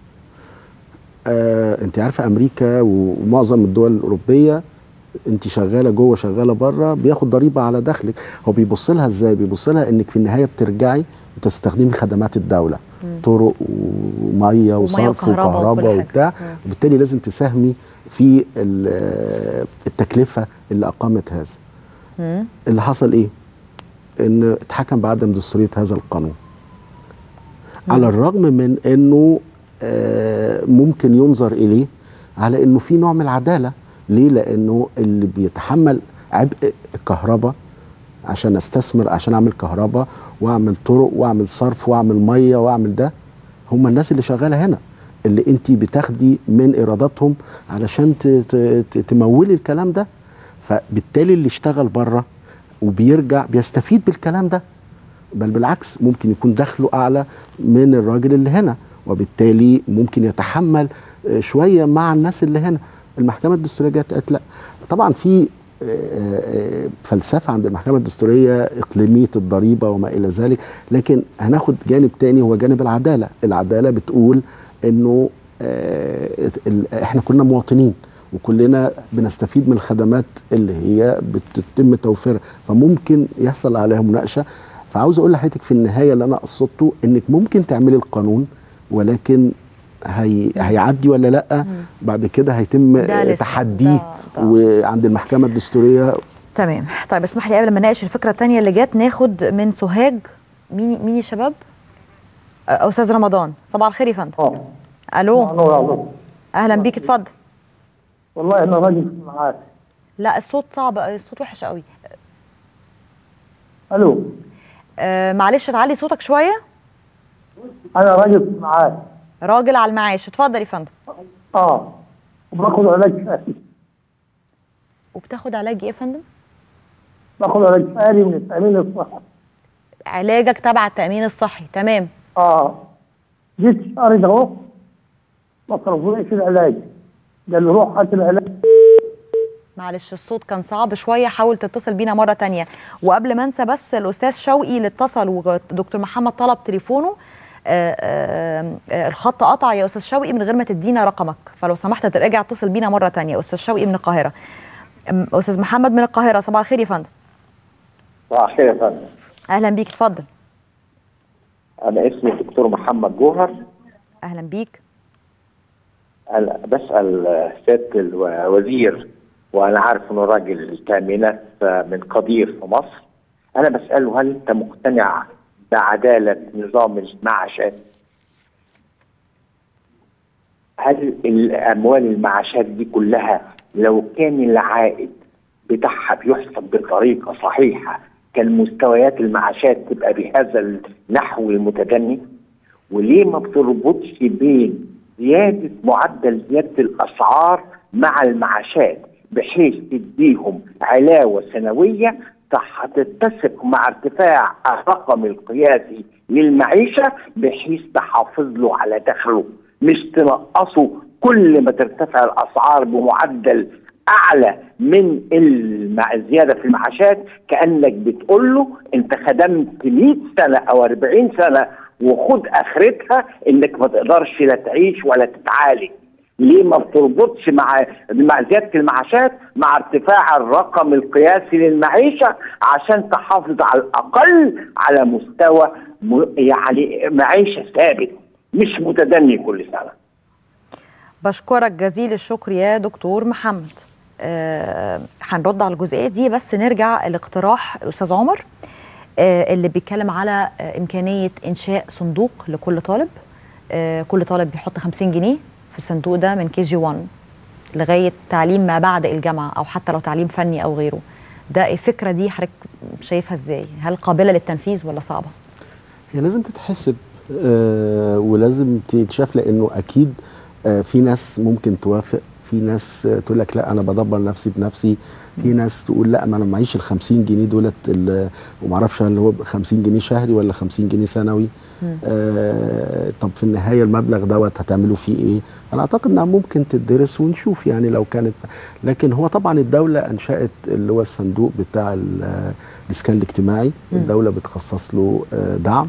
آه انت عارفه امريكا ومعظم الدول الاوروبيه انت شغاله جوه شغاله بره بياخد ضريبه على دخلك هو بيبص لها ازاي بيبص لها انك في النهايه بترجعي وتستخدمي خدمات الدوله طرق وميه وصرف وكهرباء وكل وكهرباء حاجة. وبتاع مم. وبالتالي لازم تساهمي في ال- التكلفه اللي اقامت هذا مم. اللي حصل ايه ان اتحكم بعدم دستوريه هذا القانون على الرغم من انه آه، ممكن ينظر اليه على انه في نوع من العداله ليه لانه اللي بيتحمل عبء الكهرباء عشان استثمر عشان اعمل كهرباء واعمل طرق واعمل صرف واعمل ميه واعمل ده هم الناس اللي شغاله هنا اللي انت بتاخدي من ايراداتهم علشان ت- ت- ت- تمولي الكلام ده فبالتالي اللي اشتغل بره وبيرجع بيستفيد بالكلام ده بل بالعكس ممكن يكون دخله اعلى من الراجل اللي هنا وبالتالي ممكن يتحمل آه، شويه مع الناس اللي هنا المحكمه الدستوريه جت قالت لا طبعا في آه، آه، فلسفه عند المحكمه الدستوريه اقليميه الضريبه وما الى ذلك لكن هناخد جانب تاني هو جانب العداله العداله بتقول انه آه، ال- احنا كلنا مواطنين وكلنا بنستفيد من الخدمات اللي هي بتتم توفيرها فممكن يحصل عليها مناقشه فعاوز اقول لحضرتك في النهايه اللي انا قصدته انك ممكن تعملي القانون ولكن هي هيعدي ولا لا بعد كده هيتم ده لسه. تحديه ده- ده. وعند المحكمه الدستوريه تمام طيب اسمح لي قبل ما نناقش الفكره الثانيه اللي جت ناخد من سوهاج مين مين يا شباب أه، استاذ رمضان صباح الخير يا فندم اه الو نور عليك. اهلا بيك اتفضل والله انا راجل معاك لا الصوت صعب الصوت وحش قوي الو آه معلش تعلي صوتك شويه انا راجل معاك راجل على المعاش اتفضل يا فندم اه وباخد علاج فاري وبتاخد علاج ايه يا فندم باخد علاج فاري من التامين الصحي علاجك تبع التامين الصحي تمام اه جيت الشهر ده اهو ما صرفونيش العلاج قال لي روح هات العلاج معلش الصوت كان صعب شويه حاول تتصل بينا مره تانية وقبل ما انسى بس الاستاذ شوقي اللي اتصل ودكتور محمد طلب تليفونه آه، آه، آه، الخط قطع يا استاذ شوقي من غير ما تدينا رقمك فلو سمحت ترجع اتصل بينا مره تانية استاذ شوقي من القاهره أم، استاذ محمد من القاهره صباح الخير يا فندم صباح الخير يا فندم اهلا بيك اتفضل انا اسمي الدكتور محمد جوهر اهلا بيك أنا بسال سياده الوزير وانا عارف انه راجل التامينات من قدير في مصر انا بساله هل انت مقتنع بعداله نظام المعاشات؟ هل الاموال المعاشات دي كلها لو كان العائد بتاعها بيحسب بطريقه صحيحه كان مستويات المعاشات تبقى بهذا النحو المتدني؟ وليه ما بتربطش بين زيادة معدل زيادة الأسعار مع المعاشات بحيث تديهم علاوة سنوية هتتسق مع ارتفاع الرقم القياسي للمعيشة بحيث تحافظ له على دخله مش تنقصه كل ما ترتفع الأسعار بمعدل أعلى من المع- الزيادة في المعاشات كأنك بتقول له أنت خدمت 100 سنة أو 40 سنة وخد اخرتها انك ما تقدرش لا تعيش ولا تتعالج ليه ما بتربطش مع مع زياده المعاشات مع ارتفاع الرقم القياسي للمعيشه عشان تحافظ على الاقل على مستوى م- يعني معيشه ثابت مش متدني كل سنه بشكرك جزيل الشكر يا دكتور محمد آه، هنرد على الجزئيه دي بس نرجع لاقتراح الاستاذ عمر آه، اللي بيتكلم على آه، امكانيه انشاء صندوق لكل طالب آه، كل طالب بيحط 50 جنيه في الصندوق ده من كي جي 1 لغايه تعليم ما بعد الجامعه او حتى لو تعليم فني او غيره ده الفكره دي حضرتك شايفها ازاي هل قابله للتنفيذ ولا صعبه هي لازم تتحسب آه ولازم تتشاف لانه اكيد آه في ناس ممكن توافق في ناس آه تقول لك لا انا بدبر نفسي بنفسي في ناس تقول لا ما انا معيش ال 50 جنيه دولت ال- وما اعرفش هل هو 50 جنيه شهري ولا 50 جنيه سنوي آه طب في النهايه المبلغ دوت هتعملوا فيه ايه؟ انا اعتقد انها ممكن تدرس ونشوف يعني لو كانت لكن هو طبعا الدوله انشات اللي هو الصندوق بتاع ال- الاسكان الاجتماعي الدوله بتخصص له آه، دعم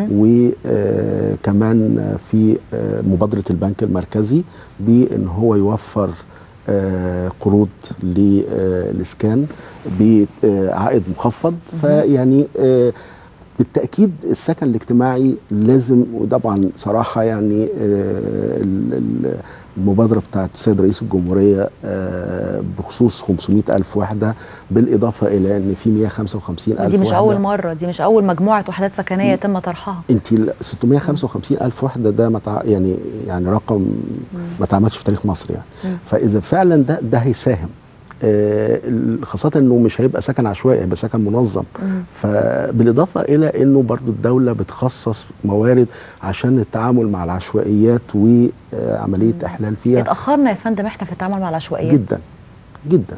وكمان في آه، مبادره البنك المركزي بان هو يوفر آه، قروض للاسكان بعائد مخفض فيعني آه، بالتاكيد السكن الاجتماعي لازم وطبعا صراحه يعني آه، ال- ال- المبادره بتاعت السيد رئيس الجمهوريه آه، بخصوص 500 الف وحده بالاضافه الى ان في 155 الف دي مش وحده اول مره دي مش اول مجموعه وحدات سكنيه يتم طرحها انت ال 655 الف وحده ده متع... يعني يعني رقم ما اتعملش في تاريخ مصر يعني فاذا فعلا ده ده هيساهم آه، ال- خاصة انه مش هيبقى سكن عشوائي هيبقى سكن منظم فبالاضافة الى انه برضو الدولة بتخصص موارد عشان التعامل مع العشوائيات وعملية احلال فيها اتاخرنا يا فندم احنا في التعامل مع العشوائيات جدا جدا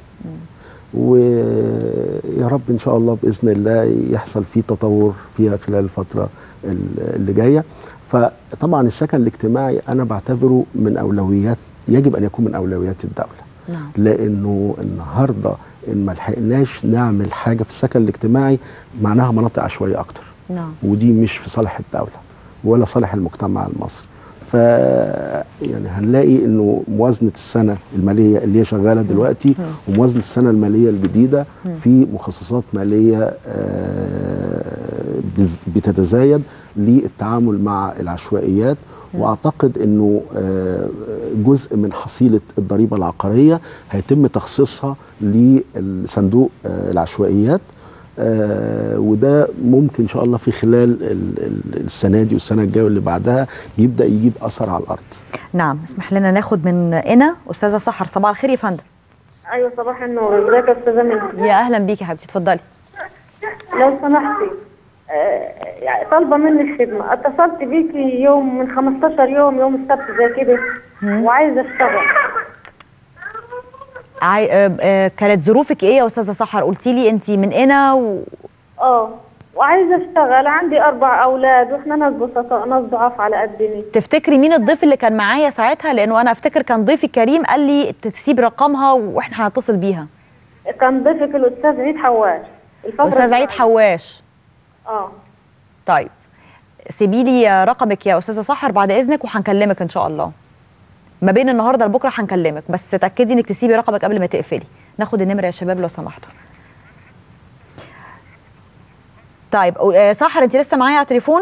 ويا رب ان شاء الله باذن الله يحصل فيه تطور فيها خلال الفتره ال- اللي جايه فطبعا السكن الاجتماعي انا بعتبره من اولويات يجب ان يكون من اولويات الدوله نعم لانه النهارده ان ما لحقناش نعمل حاجه في السكن الاجتماعي معناها مناطق عشوائيه اكتر نعم ودي مش في صالح الدوله ولا صالح المجتمع المصري ف يعني هنلاقي انه موازنه السنه الماليه اللي هي شغاله دلوقتي وموازنه السنه الماليه الجديده في مخصصات ماليه آه، بز- بتتزايد للتعامل مع العشوائيات واعتقد انه آه، جزء من حصيله الضريبه العقاريه هيتم تخصيصها لصندوق آه، العشوائيات آه وده ممكن ان شاء الله في خلال ال- ال- السنه دي والسنه الجايه واللي بعدها يبدا يجيب اثر على الارض نعم اسمح لنا ناخد من انا استاذه سحر صباح الخير يا فندم ايوه صباح النور ازيك يا استاذه منى يا اهلا بيكي يا حبيبتي اتفضلي لو سمحتي آه، يعني طالبه منك خدمه اتصلت بيكي يوم من 15 يوم يوم السبت زي كده وعايزه اشتغل عاي... آه آه كانت ظروفك ايه يا استاذه سحر قلتي لي انت من هنا و... اه وعايزه اشتغل عندي اربع اولاد واحنا ناس بسطاء ناس ضعاف على قدنا تفتكري مين الضيف اللي كان معايا ساعتها لانه انا افتكر كان ضيفي كريم قال لي تسيب رقمها واحنا هنتصل بيها كان ضيفك الاستاذ عيد حواش الفترة استاذ عيد الجاية. حواش اه طيب سيبي لي رقمك يا استاذه سحر بعد اذنك وهنكلمك ان شاء الله ما بين النهارده لبكره هنكلمك بس تاكدي انك تسيبي رقمك قبل ما تقفلي ناخد النمره يا شباب لو سمحتوا طيب آه، سحر انت لسه معايا على التليفون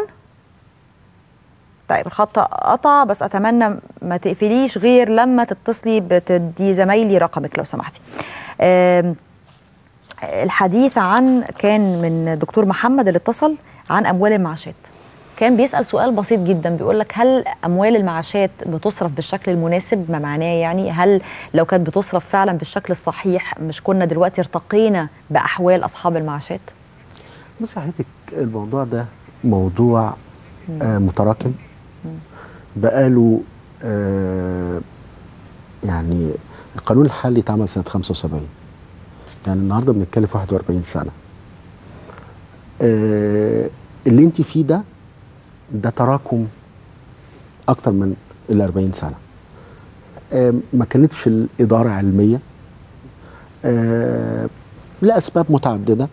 طيب الخط قطع بس اتمنى ما تقفليش غير لما تتصلي بتدي زمايلي رقمك لو سمحتي آم، الحديث عن كان من دكتور محمد اللي اتصل عن اموال المعاشات كان بيسال سؤال بسيط جدا بيقول لك هل اموال المعاشات بتصرف بالشكل المناسب ما معناه يعني هل لو كانت بتصرف فعلا بالشكل الصحيح مش كنا دلوقتي ارتقينا باحوال اصحاب المعاشات بص حضرتك الموضوع ده موضوع آه متراكم بقاله آه يعني القانون الحالي اتعمل سنه 75 يعني النهارده بنتكلم في 41 سنه آه اللي انت فيه ده ده تراكم اكتر من ال 40 سنه آه ما كانتش الاداره علميه آه لاسباب متعدده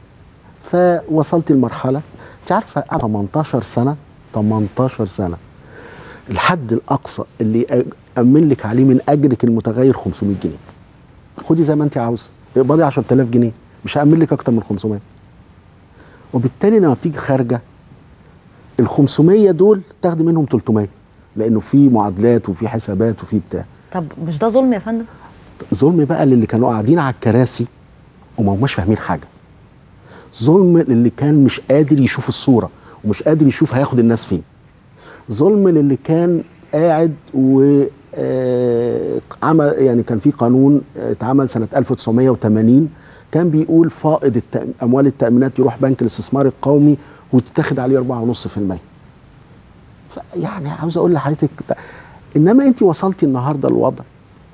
فوصلت لمرحله انت عارفه أنا 18 سنه 18 سنه الحد الاقصى اللي امن لك عليه من اجرك المتغير 500 جنيه خدي زي ما انت عاوزه اقبضي 10000 جنيه مش هامن لك اكتر من 500 وبالتالي لما بتيجي خارجه ال 500 دول تاخدي منهم 300 لانه في معادلات وفي حسابات وفي بتاع طب مش ده ظلم يا فندم ظلم بقى للي كانوا قاعدين على الكراسي وما هماش فاهمين حاجه ظلم للي كان مش قادر يشوف الصوره ومش قادر يشوف هياخد الناس فين ظلم للي كان قاعد و آه، عمل يعني كان في قانون آه، اتعمل سنه 1980 كان بيقول فائض التأم- اموال التامينات يروح بنك الاستثمار القومي وتتاخد عليه 4.5% يعني عاوز اقول لحضرتك انما انت وصلتي النهارده الوضع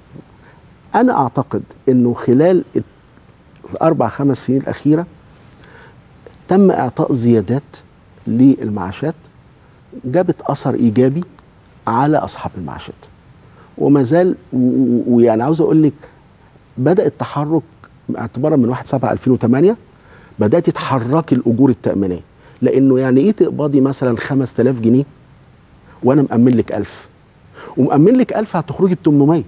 انا اعتقد انه خلال الاربع خمس سنين الاخيره تم اعطاء زيادات للمعاشات جابت اثر ايجابي على اصحاب المعاشات وما زال و- و- ويعني عاوز اقول لك بدا التحرك اعتبارا من 1 7 2008 بدات تتحركي الاجور التامينيه لانه يعني ايه تقبضي مثلا 5000 جنيه وانا مامن لك 1000 ومامن لك 1000 هتخرجي ب 800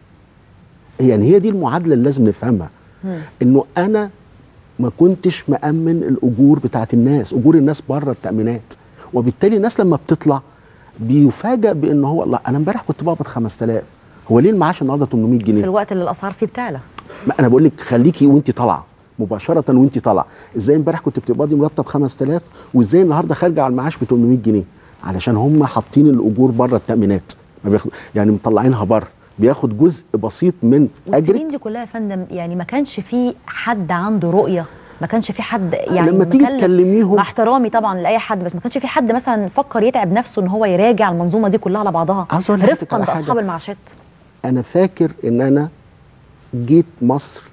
يعني هي دي المعادله اللي لازم نفهمها انه انا ما كنتش مأمن الأجور بتاعت الناس أجور الناس بره التأمينات وبالتالي الناس لما بتطلع بيفاجئ بأن هو لا أنا امبارح كنت بقبض 5000 هو ليه المعاش النهارده 800 في جنيه؟ الوقت اللي الاسعار فيه بتعلى ما أنا بقول لك خليكي وأنت طالعة مباشرة وأنت طالعة إزاي امبارح كنت بتقبضي مرتب 5000 وإزاي النهارده خارجة على المعاش ب 800 جنيه علشان هم حاطين الأجور بره التأمينات ما بياخد يعني مطلعينها بره بياخد جزء بسيط من أجرك والسنين دي كلها يا فندم يعني ما كانش في حد عنده رؤيه ما كانش في حد يعني لما تيجي مكلف- تكلميهم- مع احترامي طبعا لاي حد بس ما كانش في حد مثلا فكر يتعب نفسه ان هو يراجع المنظومه دي كلها على بعضها عاوز أقول لحضرتك رفقا على حاجة. باصحاب المعاشات انا فاكر ان انا جيت مصر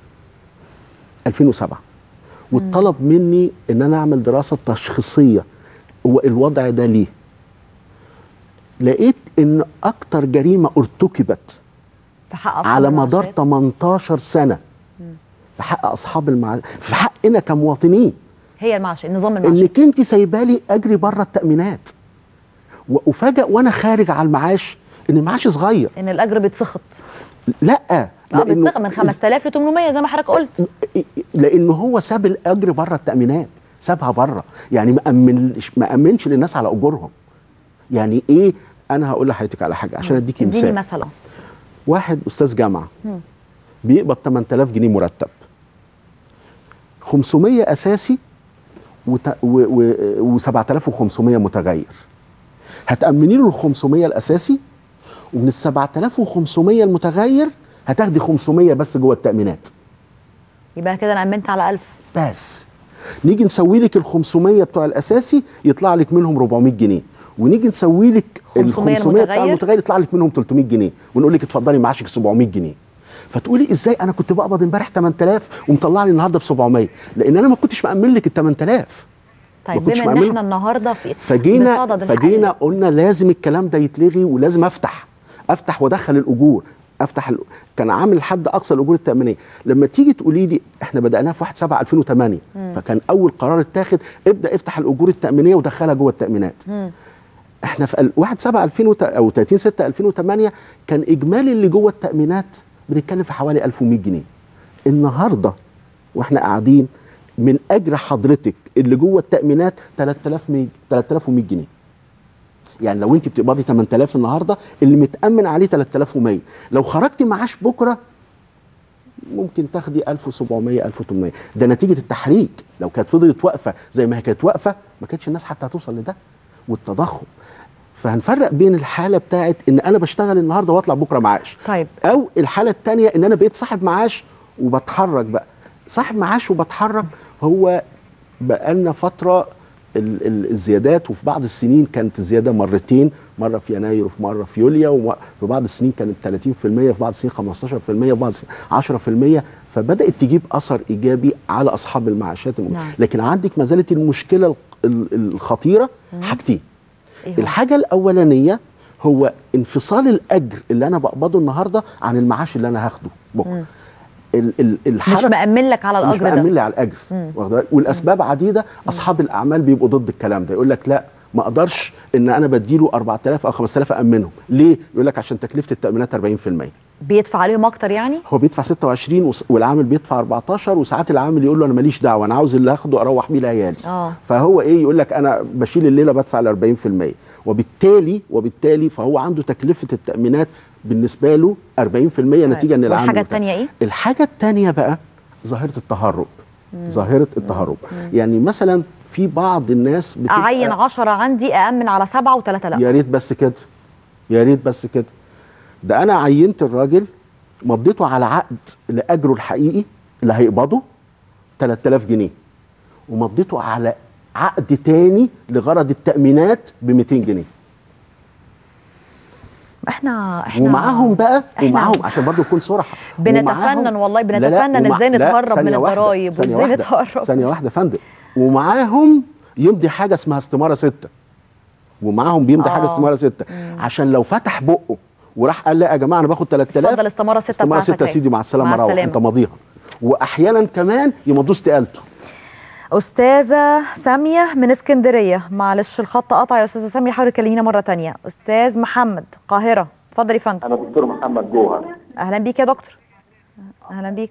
2007 واتطلب مني ان انا اعمل دراسه تشخيصيه هو الوضع ده ليه لقيت ان اكتر جريمه ارتكبت في حق اصحاب على مدار المعاشات. 18 سنه في حق اصحاب المع... في حقنا كمواطنين هي المعاش النظام المعاشي انك انت سايبالي اجري بره التامينات وافاجئ وانا خارج على المعاش ان المعاش صغير ان الاجر بيتسخط لا اه لأنه- بيتسخط من 5000 ل 800 زي ما حضرتك قلت لانه هو ساب الاجر بره التامينات سابها بره يعني ما امنش ما امنش للناس على اجورهم يعني ايه انا هقول لحضرتك على حاجه عشان اديكي اديني مثال مثلا واحد استاذ جامعه مم. بيقبض 8000 جنيه مرتب 500 اساسي وت... و... و... و7500 متغير هتأمني له ال 500 الاساسي ومن ال 7500 المتغير هتاخدي 500 بس جوه التأمينات يبقى كده انا امنت على 1000 بس نيجي نسوي لك ال 500 بتوع الاساسي يطلع لك منهم 400 جنيه ونيجي نسوي لك ال 500 500 بتاع المتغير. المتغير يطلع لك منهم 300 جنيه ونقول لك اتفضلي معاشك 700 جنيه فتقولي ازاي انا كنت بقبض امبارح 8000 ومطلع لي النهارده ب 700 لان انا ما كنتش مأمن لك ال 8000 طيب كنتش بما ان بعمله. احنا النهارده في فجينا بصدد الحل. فجينا قلنا لازم الكلام ده يتلغي ولازم افتح افتح وادخل الاجور افتح ال... كان عامل حد اقصى الاجور التامينيه لما تيجي تقولي لي احنا بداناها في 1 7 2008 مم. فكان اول قرار اتاخد ابدا افتح الاجور التامينيه ودخلها جوه التامينات احنا في ال- 1 7 2000 وت- او 30 6 2008 كان اجمالي اللي جوه التامينات بنتكلم في حوالي 1100 جنيه النهارده واحنا قاعدين من اجر حضرتك اللي جوه التامينات 3100 3100 جنيه يعني لو انت بتقبضي 8000 النهارده اللي متامن عليه 3100 لو خرجتي معاش بكره ممكن تاخدي 1700 1800 ده نتيجه التحريك لو كانت فضلت واقفه زي ما هي كانت واقفه ما كانتش الناس حتى هتوصل لده والتضخم فهنفرق بين الحاله بتاعت ان انا بشتغل النهارده واطلع بكره معاش طيب او الحاله الثانيه ان انا بقيت صاحب معاش وبتحرك بقى صاحب معاش وبتحرك هو بقالنا فتره ال- ال- الزيادات وفي بعض السنين كانت الزياده مرتين مره في يناير وفي مره في يوليو وفي بعض السنين كانت 30% في بعض السنين 15% في بعض السنين 10% فبدات تجيب اثر ايجابي على اصحاب المعاشات الم... نعم. لكن عندك ما زالت المشكله ال- ال- الخطيره حاجتين إيه هو؟ الحاجه الاولانيه هو انفصال الاجر اللي انا بقبضه النهارده عن المعاش اللي انا هاخده بكره مم. ال ال مش الحركه مأمن لك على مش الاجر مأمن ده لي على الاجر مم. واخد بالك؟ والاسباب عديده اصحاب الاعمال بيبقوا ضد الكلام ده يقول لك لا ما اقدرش ان انا بديله 4000 او 5000 امنهم ليه يقول لك عشان تكلفه التامينات 40% بيدفع عليهم اكتر يعني هو بيدفع 26 وس- والعامل بيدفع 14 وساعات العامل يقول له انا ماليش دعوه انا عاوز اللي هاخده اروح بيه لعيالي اه فهو ايه يقول لك انا بشيل الليله بدفع ال 40% وبالتالي وبالتالي فهو عنده تكلفه التامينات بالنسبه له 40% نتيجه ان العامل والحاجه مرتاح. الثانيه ايه الحاجه الثانيه بقى ظاهره التهرب مم. ظاهره التهرب يعني مثلا في بعض الناس بتبقى اعين 10 عندي اامن على سبعه وثلاثه لا يا ريت بس كده يا ريت بس كده ده انا عينت الراجل مضيته على عقد لاجره الحقيقي اللي هيقبضه 3000 جنيه ومضيته على عقد تاني لغرض التامينات ب 200 جنيه احنا احنا ومعاهم بقى إحنا- ومعاهم عشان برضو نكون صراحه بنتفنن والله لا، لا، بنتفنن ومع- ازاي لا، نتهرب من ثانية واحدة، الضرايب ثانية وازاي واحدة، نتهرب ثانيه واحده يا فندم ومعاهم يمضي حاجه اسمها استماره سته ومعاهم بيمضي حاجه آه. استماره سته عشان لو فتح بقه وراح قال لا يا جماعه انا باخد 3000 اتفضل استماره سته استماره بتاعتك سته يا أهي. سيدي مع السلامه مع روح السلامة. انت ماضيها واحيانا كمان يمضوا استقالته استاذه ساميه من اسكندريه معلش الخط قطع يا استاذه ساميه حاولي تكلمينا مره تانية استاذ محمد القاهره اتفضل يا فندم انا دكتور محمد جوهر اهلا بيك يا دكتور اهلا بيك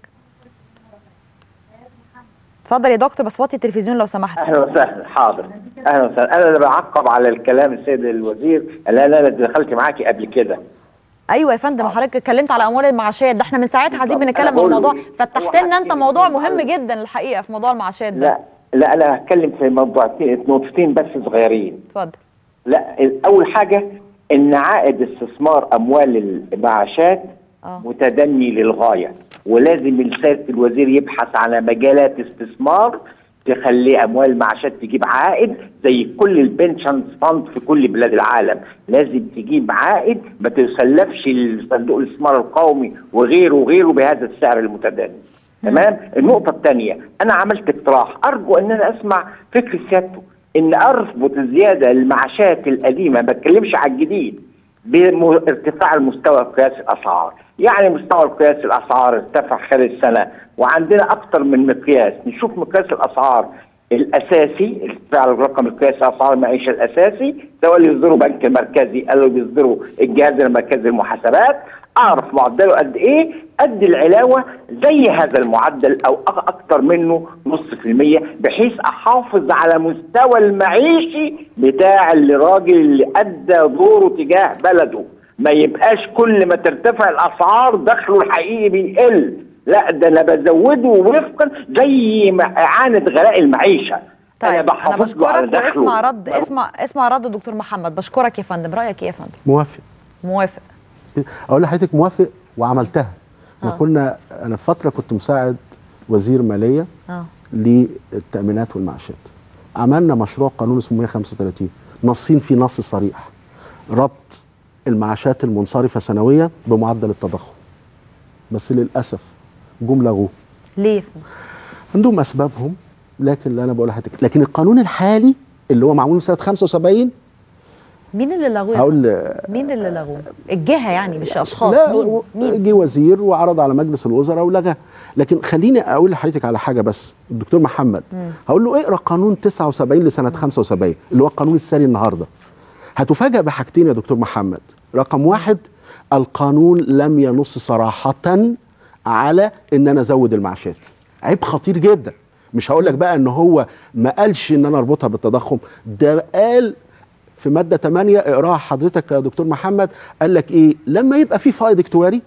اتفضل يا دكتور بس وطي التلفزيون لو سمحت اهلا وسهلا حاضر اهلا وسهلا انا اللي بعقب على الكلام السيد الوزير لا لا لا دخلت معاكي قبل كده ايوه يا فندم حضرتك اتكلمت على اموال المعاشات ده احنا من ساعتها قاعدين بالظبط. بنتكلم أنا عن بقول الموضوع له فتحت لنا انت موضوع مهم جدا الحقيقه في موضوع المعاشات ده لا لا انا هتكلم في موضوعتين نقطتين بس صغيرين اتفضل لا اول حاجه ان عائد استثمار اموال المعاشات اه متدني للغايه ولازم السيد الوزير يبحث على مجالات استثمار تخلي اموال المعاشات تجيب عائد زي كل البنشن فاند في كل بلاد العالم لازم تجيب عائد ما تسلفش صندوق الاستثمار القومي وغيره وغيره بهذا السعر المتدني تمام النقطه الثانيه انا عملت اقتراح ارجو ان انا اسمع فكر سيادته ان اربط الزياده المعاشات القديمه ما بتكلمش على الجديد بارتفاع المستوى قياس الاسعار يعني مستوى القياس الاسعار ارتفع خلال السنه وعندنا اكثر من مقياس نشوف مقياس الاسعار الاساسي ارتفاع الرقم القياسي اسعار المعيشه الاساسي سواء اللي يصدره بنك المركزي او اللي بيصدره الجهاز المركزي للمحاسبات اعرف معدله قد ايه قد العلاوه زي هذا المعدل او أك- اكتر منه نص في المية بحيث احافظ على مستوى المعيشي بتاع الراجل اللي ادى دوره تجاه بلده ما يبقاش كل ما ترتفع الاسعار دخله الحقيقي بيقل لا ده انا بزوده وفقا زي ما اعانه غلاء المعيشه طيب انا بحافظ له على بشكرك دخله. واسمع رد اسمع اسمع رد دكتور محمد بشكرك يا فندم رايك ايه يا فندم موافق موافق اقول لحضرتك موافق وعملتها احنا آه. كنا انا في فتره كنت مساعد وزير ماليه اه للتامينات والمعاشات عملنا مشروع قانون اسمه 135 نصين فيه نص صريح ربط المعاشات المنصرفه سنويا بمعدل التضخم بس للاسف جم لغوه ليه عندهم اسبابهم لكن اللي انا بقول لحضرتك لكن القانون الحالي اللي هو معمول سنه 75 مين اللي لغوه يا هقول فندم؟ مين اللي لغوه الجهه يعني مش اشخاص لا مين و- مين جه وزير وعرض على مجلس الوزراء ولغى لكن خليني اقول لحضرتك على حاجه بس الدكتور محمد مم. هقول له اقرا قانون 79 لسنه 75 اللي هو القانون الثاني النهارده هتفاجأ بحاجتين يا دكتور محمد رقم واحد القانون لم ينص صراحة على ان انا ازود المعاشات عيب خطير جدا مش هقول لك بقى ان هو ما قالش ان انا اربطها بالتضخم ده قال في ماده 8 اقراها حضرتك يا دكتور محمد قال لك ايه لما يبقى في فائض اكتواري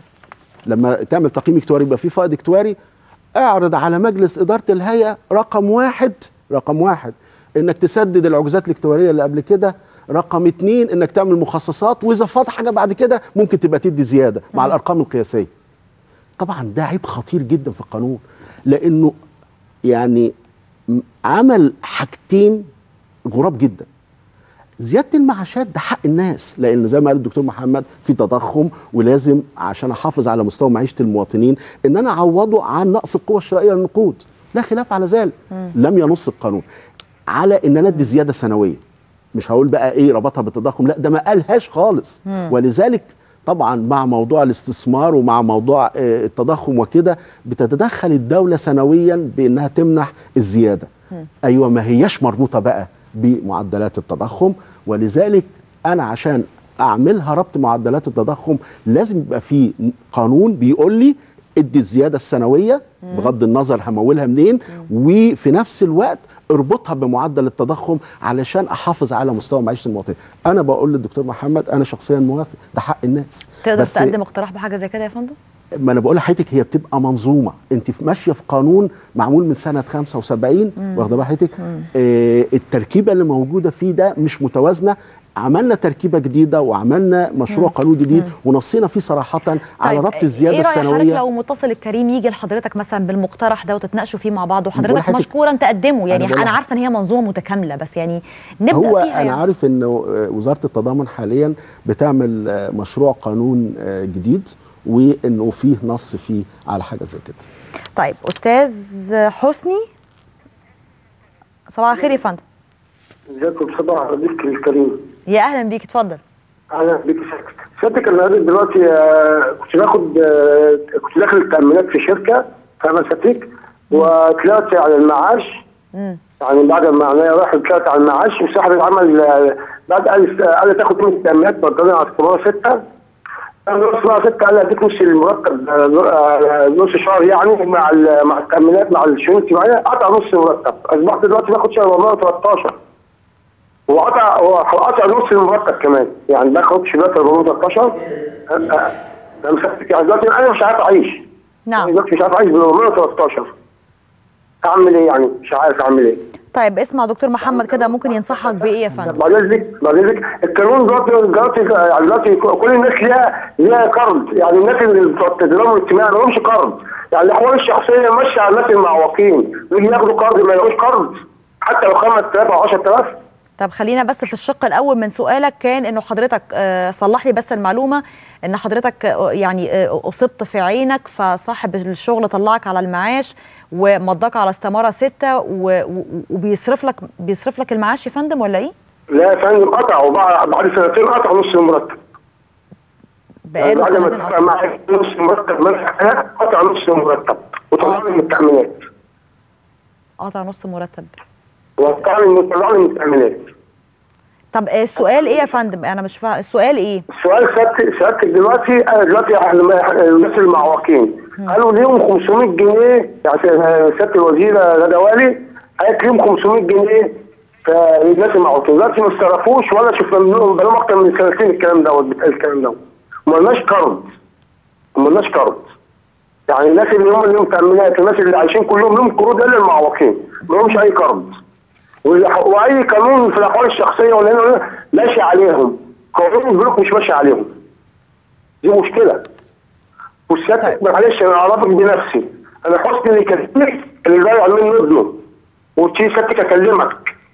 لما تعمل تقييم اكتواري يبقى في فائض اكتواري اعرض على مجلس اداره الهيئه رقم واحد رقم واحد انك تسدد العجوزات الاكتواريه اللي قبل كده رقم اتنين انك تعمل مخصصات واذا فاض حاجه بعد كده ممكن تبقى تدي زياده مع الارقام القياسيه طبعا ده عيب خطير جدا في القانون لانه يعني م- عمل حاجتين غراب جدا زياده المعاشات ده حق الناس لان زي ما قال الدكتور محمد في تضخم ولازم عشان احافظ على مستوى معيشه المواطنين ان انا اعوضه عن نقص القوه الشرائيه للنقود لا خلاف على ذلك مم. لم ينص القانون على ان انا ادي زياده سنويه مش هقول بقى ايه ربطها بالتضخم لا ده ما قالهاش خالص مم. ولذلك طبعا مع موضوع الاستثمار ومع موضوع آه، التضخم وكده بتتدخل الدوله سنويا بانها تمنح الزياده ايوه ما هياش مربوطه بقى بمعدلات التضخم ولذلك انا عشان اعملها ربط معدلات التضخم لازم يبقى في قانون بيقول لي ادي الزياده السنويه بغض النظر همولها منين وفي نفس الوقت اربطها بمعدل التضخم علشان احافظ على مستوى معيشه المواطنين انا بقول للدكتور محمد انا شخصيا موافق ده حق الناس تقدر بس تقدم اقتراح بحاجه زي كده يا فندم ما انا بقول لحضرتك هي بتبقى منظومه انت في- ماشيه في قانون معمول من سنه 75 مم. واخده بال حضرتك مم. آه التركيبه اللي موجوده فيه ده مش متوازنه عملنا تركيبه جديده وعملنا مشروع مم. قانون جديد مم. ونصينا فيه صراحه على طيب، ربط الزياده ايه راي حضرتك السنويه لو متصل الكريم يجي لحضرتك مثلا بالمقترح ده وتتناقشوا فيه مع بعض بقول وحضرتك لحضرتك- مشكورا تقدمه يعني أنا بقول انا لح- عارفه ان هي منظومه متكامله بس يعني نبدا هو فيها انا يعني. عارف ان وزاره التضامن حاليا بتعمل آه، مشروع قانون آه، جديد وانه فيه نص فيه على حاجه زي كده طيب استاذ حسني صباح الخير يا فندم ازيكم صباح عليك الكريم يا اهلا بيك اتفضل اهلا بيك سيادتك انا قاعد دلوقتي آه، كنت باخد آه، كنت داخل التامينات في شركه فاهم سيادتك وطلعت على المعاش مم. يعني بعد ما انا رايح طلعت على المعاش وصاحب العمل آه، بعد قال قال لي تاخد من التامينات بدلني على استماره سته انا نص مع سته قال لي اديك نص المرتب آه، آه، نص شهر يعني مع ال- مع التامينات مع الشؤون الاجتماعيه قطع نص المرتب اصبحت دلوقتي باخد شهر 413 وقطع وقطع نص المرتب كمان يعني باخد دلوقتي 413 انا مسكت يعني دلوقتي انا مش عارف اعيش نعم دلوقتي مش عارف اعيش ب 413 اعمل ايه يعني مش عارف اعمل ايه طيب اسمع دكتور محمد كده ممكن ينصحك بايه يا فندم بعد اذنك بعد اذنك القانون دلوقتي دلوقتي يعني دلوقتي كل الناس ليها ليها قرض يعني الناس اللي بتوع التضامن الاجتماعي ما لهمش قرض يعني الاحوال الشخصيه ماشيه على الناس المعوقين يجي ياخدوا قرض ما يلاقوش قرض حتى لو 5000 او 10000 طب خلينا بس في الشق الاول من سؤالك كان انه حضرتك آه، صلح لي بس المعلومه ان حضرتك آه، يعني آه، اصبت في عينك فصاحب الشغل طلعك على المعاش ومضاك على استماره سته و- و- وبيصرف لك بيصرف لك المعاش يا فندم ولا ايه؟ لا يا فندم قطع وبعد بعد سنتين قطع نص المرتب بقاله بعد ما سنتين اتفق معايا نص المرتب منح قطع نص المرتب وطلعني من التامينات قطع نص مرتب وطلعني من طلعني من التامينات طب آه، السؤال ايه يا فندم انا مش فاهم السؤال ايه؟ السؤال سيادتك سيادتك دلوقتي انا دلوقتي على الناس المعوقين قالوا ليهم 500 جنيه يعني سياده الوزيره غدا والي قالت ليهم 500 جنيه فالناس المعوقين دلوقتي ما اتصرفوش ولا شفنا منهم بقالهم اكتر من سنتين الكلام دوت بيتقال الكلام دوت وما لناش قرض وما لناش قرض يعني الناس اللي هم ليهم تامينات الناس اللي عايشين كلهم لهم قروض الا المعوقين ما لهمش اي قرض والح- واي قانون في الاحوال الشخصيه ولا هنا ماشي عليهم قانون البنوك مش ماشي عليهم دي مشكله وسيادتك معلش انا اعرفك بنفسي انا حسني اللي كلمك اللي ضايع منه ابنه وتيجي سيادتك اكلمك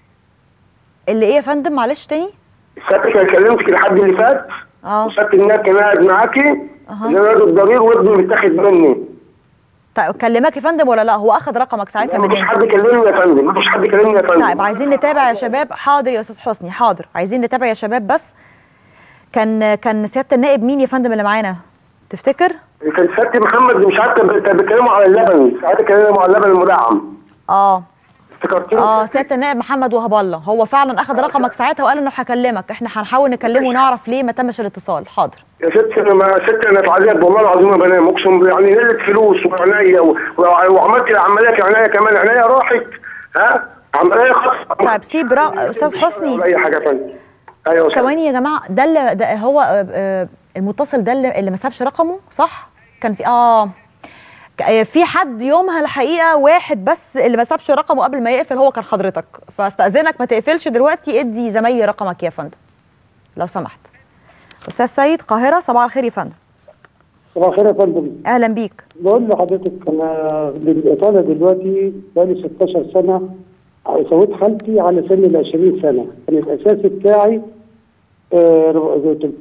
اللي ايه يا فندم معلش تاني؟ سيادتك انا كلمتك الحد اللي فات اه وسيادتك انها كان قاعد معاكي أها. اللي انا الضرير وابني متاخد مني طيب كلمك يا فندم ولا لا هو اخذ رقمك ساعتها مفيش منين حد كلمني يا فندم مفيش حد كلمني يا فندم طيب عايزين نتابع يا شباب حاضر يا استاذ حسني حاضر عايزين نتابع يا شباب بس كان كان سياده النائب مين يا فندم اللي معانا تفتكر كان سيادتي محمد مش عارف كان بيتكلموا على اللبن ساعات كلموا على اللبن المدعم اه افتكرتني اه سياده النائب محمد وهب الله هو فعلا اخذ رقمك ساعتها وقال انه هكلمك احنا هنحاول نكلمه ونعرف ليه ما تمش الاتصال حاضر يا ستي انا ما ستي انا في عذاب والله العظيم ما بنام اقسم بالله يعني نلت فلوس وعناية و- و- وعملت العمليه في عناية كمان عناية راحت ها عمليه خاصه طيب سيب رق... استاذ حسني ولا اي حاجه ثانيه ايوه يا ثواني يا جماعه ده اللي ده هو آه، آه، المتصل ده اللي, اللي ما سابش رقمه صح كان في اه ك- آه، في حد يومها الحقيقه واحد بس اللي ما سابش رقمه قبل ما يقفل هو كان حضرتك فاستاذنك ما تقفلش دلوقتي ادي زمايلي رقمك يا فندم لو سمحت استاذ سيد قاهره صباح الخير يا فندم صباح الخير يا فندم اهلا بيك بقول لحضرتك انا بالاطاله دلوقتي بقالي 16 سنه سويت حالتي على سن ال 20 سنه كان الاساسي بتاعي آه،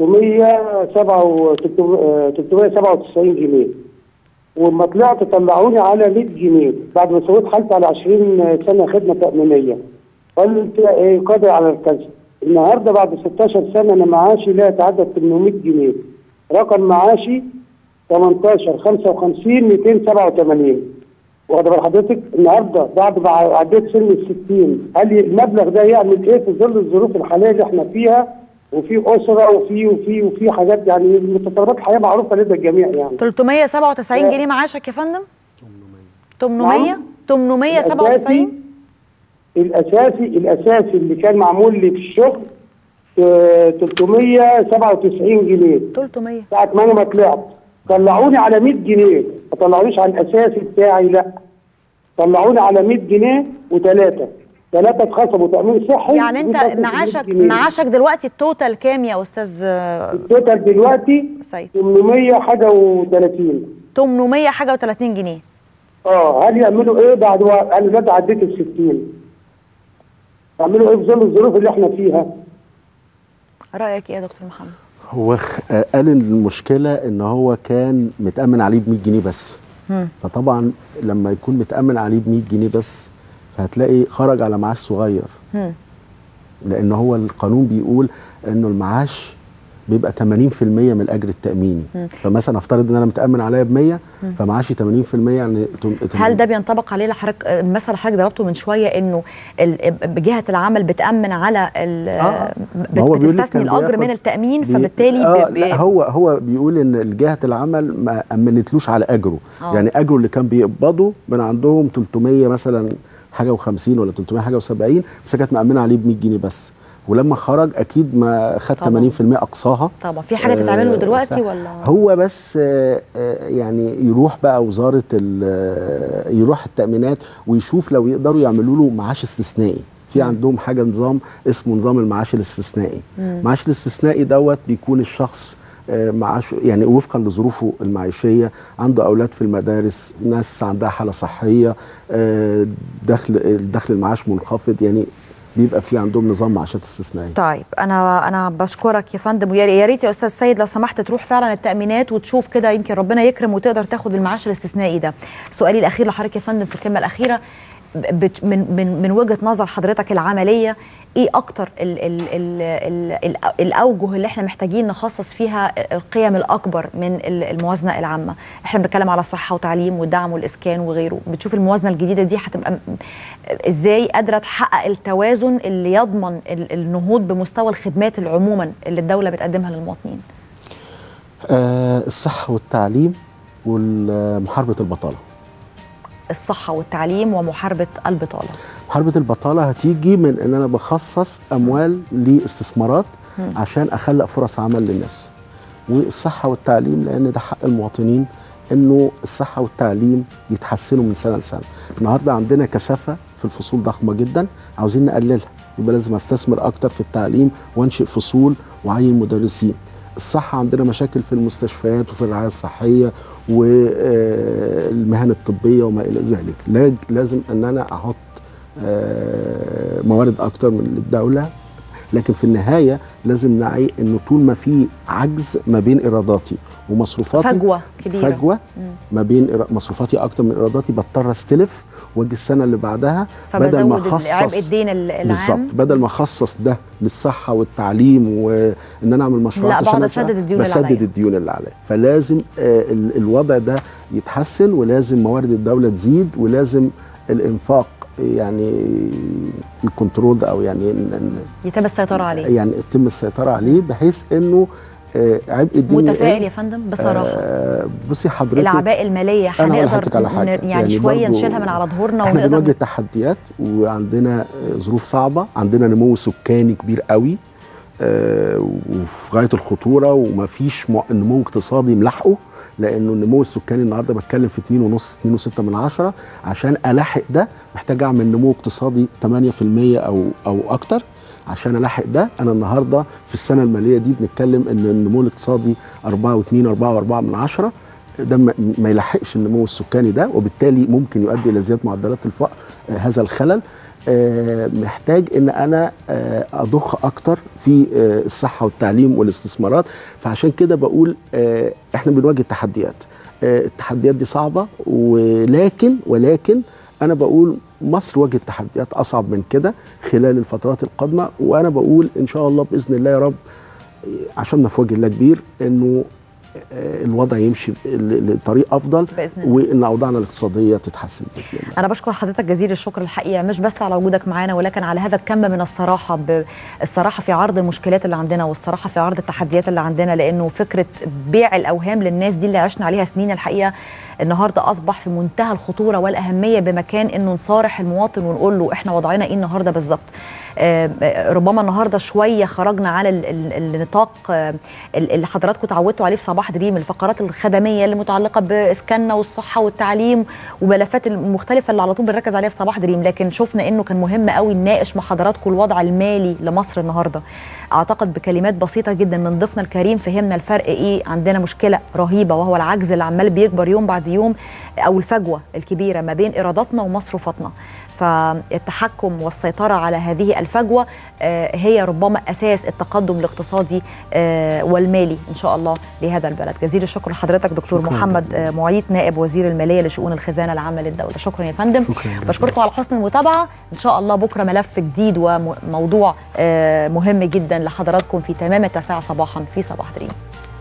397 جنيه ولما طلعت طلعوني على 100 جنيه بعد ما سويت حالتي على 20 سنه خدمه تامينيه قلت ايه قادر على الكسب النهارده بعد 16 سنه انا معاشي لا يتعدى 800 جنيه رقم معاشي 18 55 287 واخد بال حضرتك النهارده بعد ما عديت سن ال 60 هل المبلغ ده يعمل ايه في ظل الظروف الحاليه اللي احنا فيها وفي اسره وفي وفي وفي حاجات يعني متطلبات الحياه معروفه لدى الجميع يعني 397 جنيه معاشك يا فندم 800 897 الاساسي الاساسي اللي كان معمول لي في الشغل آه، 397 جنيه 300 ساعة ما انا ما طلعت طلعوني على 100 جنيه ما طلعونيش على الاساسي بتاعي لا طلعوني على 100 جنيه وثلاثه ثلاثه اتخصموا تامين صحي يعني انت وثلاثة معاشك 100 جنيه. معاشك دلوقتي التوتال كام يا استاذ آه، التوتال دلوقتي سيد 800 حاجه و30 800 حاجه و30 جنيه اه هل يعملوا ايه بعد و... انا دلوقتي عديت ال 60 يعملوا ايه في ظل الظروف اللي احنا فيها؟ رايك ايه يا دكتور محمد هو خ- آه، قال ان المشكله ان هو كان متامن عليه ب 100 جنيه بس مم. فطبعا لما يكون متامن عليه ب 100 جنيه بس فهتلاقي خرج على معاش صغير مم. لان هو القانون بيقول انه المعاش بيبقى 80% من الاجر التاميني مم. فمثلا افترض ان انا متامن عليا ب 100 مم. فمعاشي 80% يعني تم- هل ده بينطبق عليه لحضرتك المثل اللي حضرتك ضربته من شويه انه ال- جهه العمل بتامن على ال- آه. بت- ما هو بيقول لك بتستثني كان الاجر بياخد- من التامين بي- فبالتالي آه بي- لا هو هو بيقول ان جهه العمل ما امنتلوش على اجره آه. يعني اجره اللي كان بيقبضه من عندهم 300 مثلا حاجه و50 ولا 300 حاجه و70 بس كانت مامنه عليه ب 100 جنيه بس ولما خرج اكيد ما خد طبعاً. 80% اقصاها طبعا في حاجه تتعمل له آه، دلوقتي ف- ولا هو بس آه، آه، يعني يروح بقى وزاره ال- آه، يروح التامينات ويشوف لو يقدروا يعملوا له معاش استثنائي في عندهم حاجه نظام اسمه نظام المعاش الاستثنائي مم. المعاش الاستثنائي دوت بيكون الشخص آه، معاش يعني وفقا لظروفه المعيشيه عنده اولاد في المدارس ناس عندها حاله صحيه آه، دخل الدخل المعاش منخفض يعني بيبقى في عندهم نظام معاشات استثنائيه طيب انا انا بشكرك يا فندم ويا يا ريت يا استاذ سيد لو سمحت تروح فعلا التامينات وتشوف كده يمكن ربنا يكرم وتقدر تاخد المعاش الاستثنائي ده سؤالي الاخير لحضرتك يا فندم في الكلمه الاخيره بت- من من من وجهه نظر حضرتك العمليه ايه اكتر ال ال ال ال ال الاوجه اللي احنا محتاجين نخصص فيها القيم الاكبر من ال- الموازنه العامه احنا بنتكلم على الصحه وتعليم والدعم والاسكان وغيره بتشوف الموازنه الجديده دي هتبقى م- ازاي قادره تحقق التوازن اللي يضمن ال- النهوض بمستوى الخدمات العموما اللي الدوله بتقدمها للمواطنين آه، الصحه والتعليم ومحاربه البطاله الصحه والتعليم ومحاربه البطاله محاربه البطاله هتيجي من ان انا بخصص اموال لاستثمارات مم. عشان اخلق فرص عمل للناس والصحه والتعليم لان ده حق المواطنين انه الصحه والتعليم يتحسنوا من سنه لسنه النهارده عندنا كثافه في الفصول ضخمه جدا عاوزين نقللها يبقى لازم استثمر اكتر في التعليم وانشئ فصول واعين مدرسين الصحه عندنا مشاكل في المستشفيات وفي الرعايه الصحيه والمهن الطبيه وما الى ذلك لا- لازم ان انا احط آه، موارد اكتر من الدوله لكن في النهايه لازم نعي انه طول ما في عجز ما بين ايراداتي ومصروفاتي فجوة كبيرة. فجوه ما بين إيرا- مصروفاتي اكتر من ايراداتي بضطر استلف واجي السنه اللي بعدها بدل ما فبزود عبء الدين ال- العام بالظبط بدل ما اخصص ده للصحه والتعليم وان انا اعمل مشروعات لا، عشان بقعد أشتغل- أسدد الديون اللي عليا. بسدد الديون اللي عليا فلازم آه ال- الوضع ده يتحسن ولازم موارد الدوله تزيد ولازم الانفاق يعني يكنترول او يعني إن- إن- يتم السيطره عليه يعني يتم السيطره عليه بحيث انه آه عبء الدين متفائل يقل. يا فندم بصراحه آه بصي حضرتك الاعباء الماليه أنا هقول لحضرتك هنقدر على حاجة. ن- يعني, شويه برضو نشيلها من على ظهورنا احنا بنواجه ونقدر تحديات وعندنا آه، ظروف صعبه عندنا نمو سكاني كبير قوي آه، وفي غايه الخطوره ومفيش مع- نمو اقتصادي ملاحقه لانه النمو السكاني النهارده بتكلم في 2.5 2.6 من عشرة عشان الاحق ده محتاج اعمل نمو اقتصادي 8% او او اكتر عشان الاحق ده انا النهارده في السنه الماليه دي بنتكلم ان النمو الاقتصادي 4.2 4.4 من عشرة ده ما ما يلحقش النمو السكاني ده وبالتالي ممكن يؤدي الى زياده معدلات الفقر آه، هذا الخلل آه، محتاج ان انا آه، اضخ اكتر في آه، الصحه والتعليم والاستثمارات فعشان كده بقول آه، احنا بنواجه تحديات آه، التحديات دي صعبه ولكن ولكن انا بقول مصر واجهت تحديات اصعب من كده خلال الفترات القادمه وانا بقول ان شاء الله باذن الله يا رب آه، عشان في وجه الله كبير انه آه، الوضع يمشي ل- لطريق افضل بإذن الله. وان اوضاعنا الاقتصاديه تتحسن باذن الله انا بشكر حضرتك جزيل الشكر الحقيقه مش بس على وجودك معانا ولكن على هذا الكم من الصراحه ب- الصراحه في عرض المشكلات اللي عندنا والصراحه في عرض التحديات اللي عندنا لانه فكره بيع الاوهام للناس دي اللي عشنا عليها سنين الحقيقه النهارده اصبح في منتهى الخطوره والاهميه بمكان انه نصارح المواطن ونقول له احنا وضعنا ايه النهارده بالظبط آه، آه، ربما النهارده شويه خرجنا على ال- ال- النطاق آه، ال- اللي حضراتكم اتعودتوا عليه في صباح دريم الفقرات الخدميه اللي متعلقه باسكاننا والصحه والتعليم وملفات المختلفه اللي على طول بنركز عليها في صباح دريم لكن شفنا انه كان مهم قوي نناقش مع حضراتكم الوضع المالي لمصر النهارده اعتقد بكلمات بسيطه جدا من ضيفنا الكريم فهمنا الفرق ايه عندنا مشكله رهيبه وهو العجز اللي عمال بيكبر يوم بعد يوم او الفجوه الكبيره ما بين ايراداتنا ومصروفاتنا فالتحكم والسيطرة على هذه الفجوة آه، هي ربما أساس التقدم الاقتصادي آه، والمالي إن شاء الله لهذا البلد جزيل الشكر لحضرتك دكتور شكراً محمد آه، معيط نائب وزير المالية لشؤون الخزانة العامة للدولة شكرا يا فندم شكراً. بشكركم على حسن المتابعة إن شاء الله بكرة ملف جديد وموضوع آه، مهم جدا لحضراتكم في تمام التاسعة صباحا في صباح دريم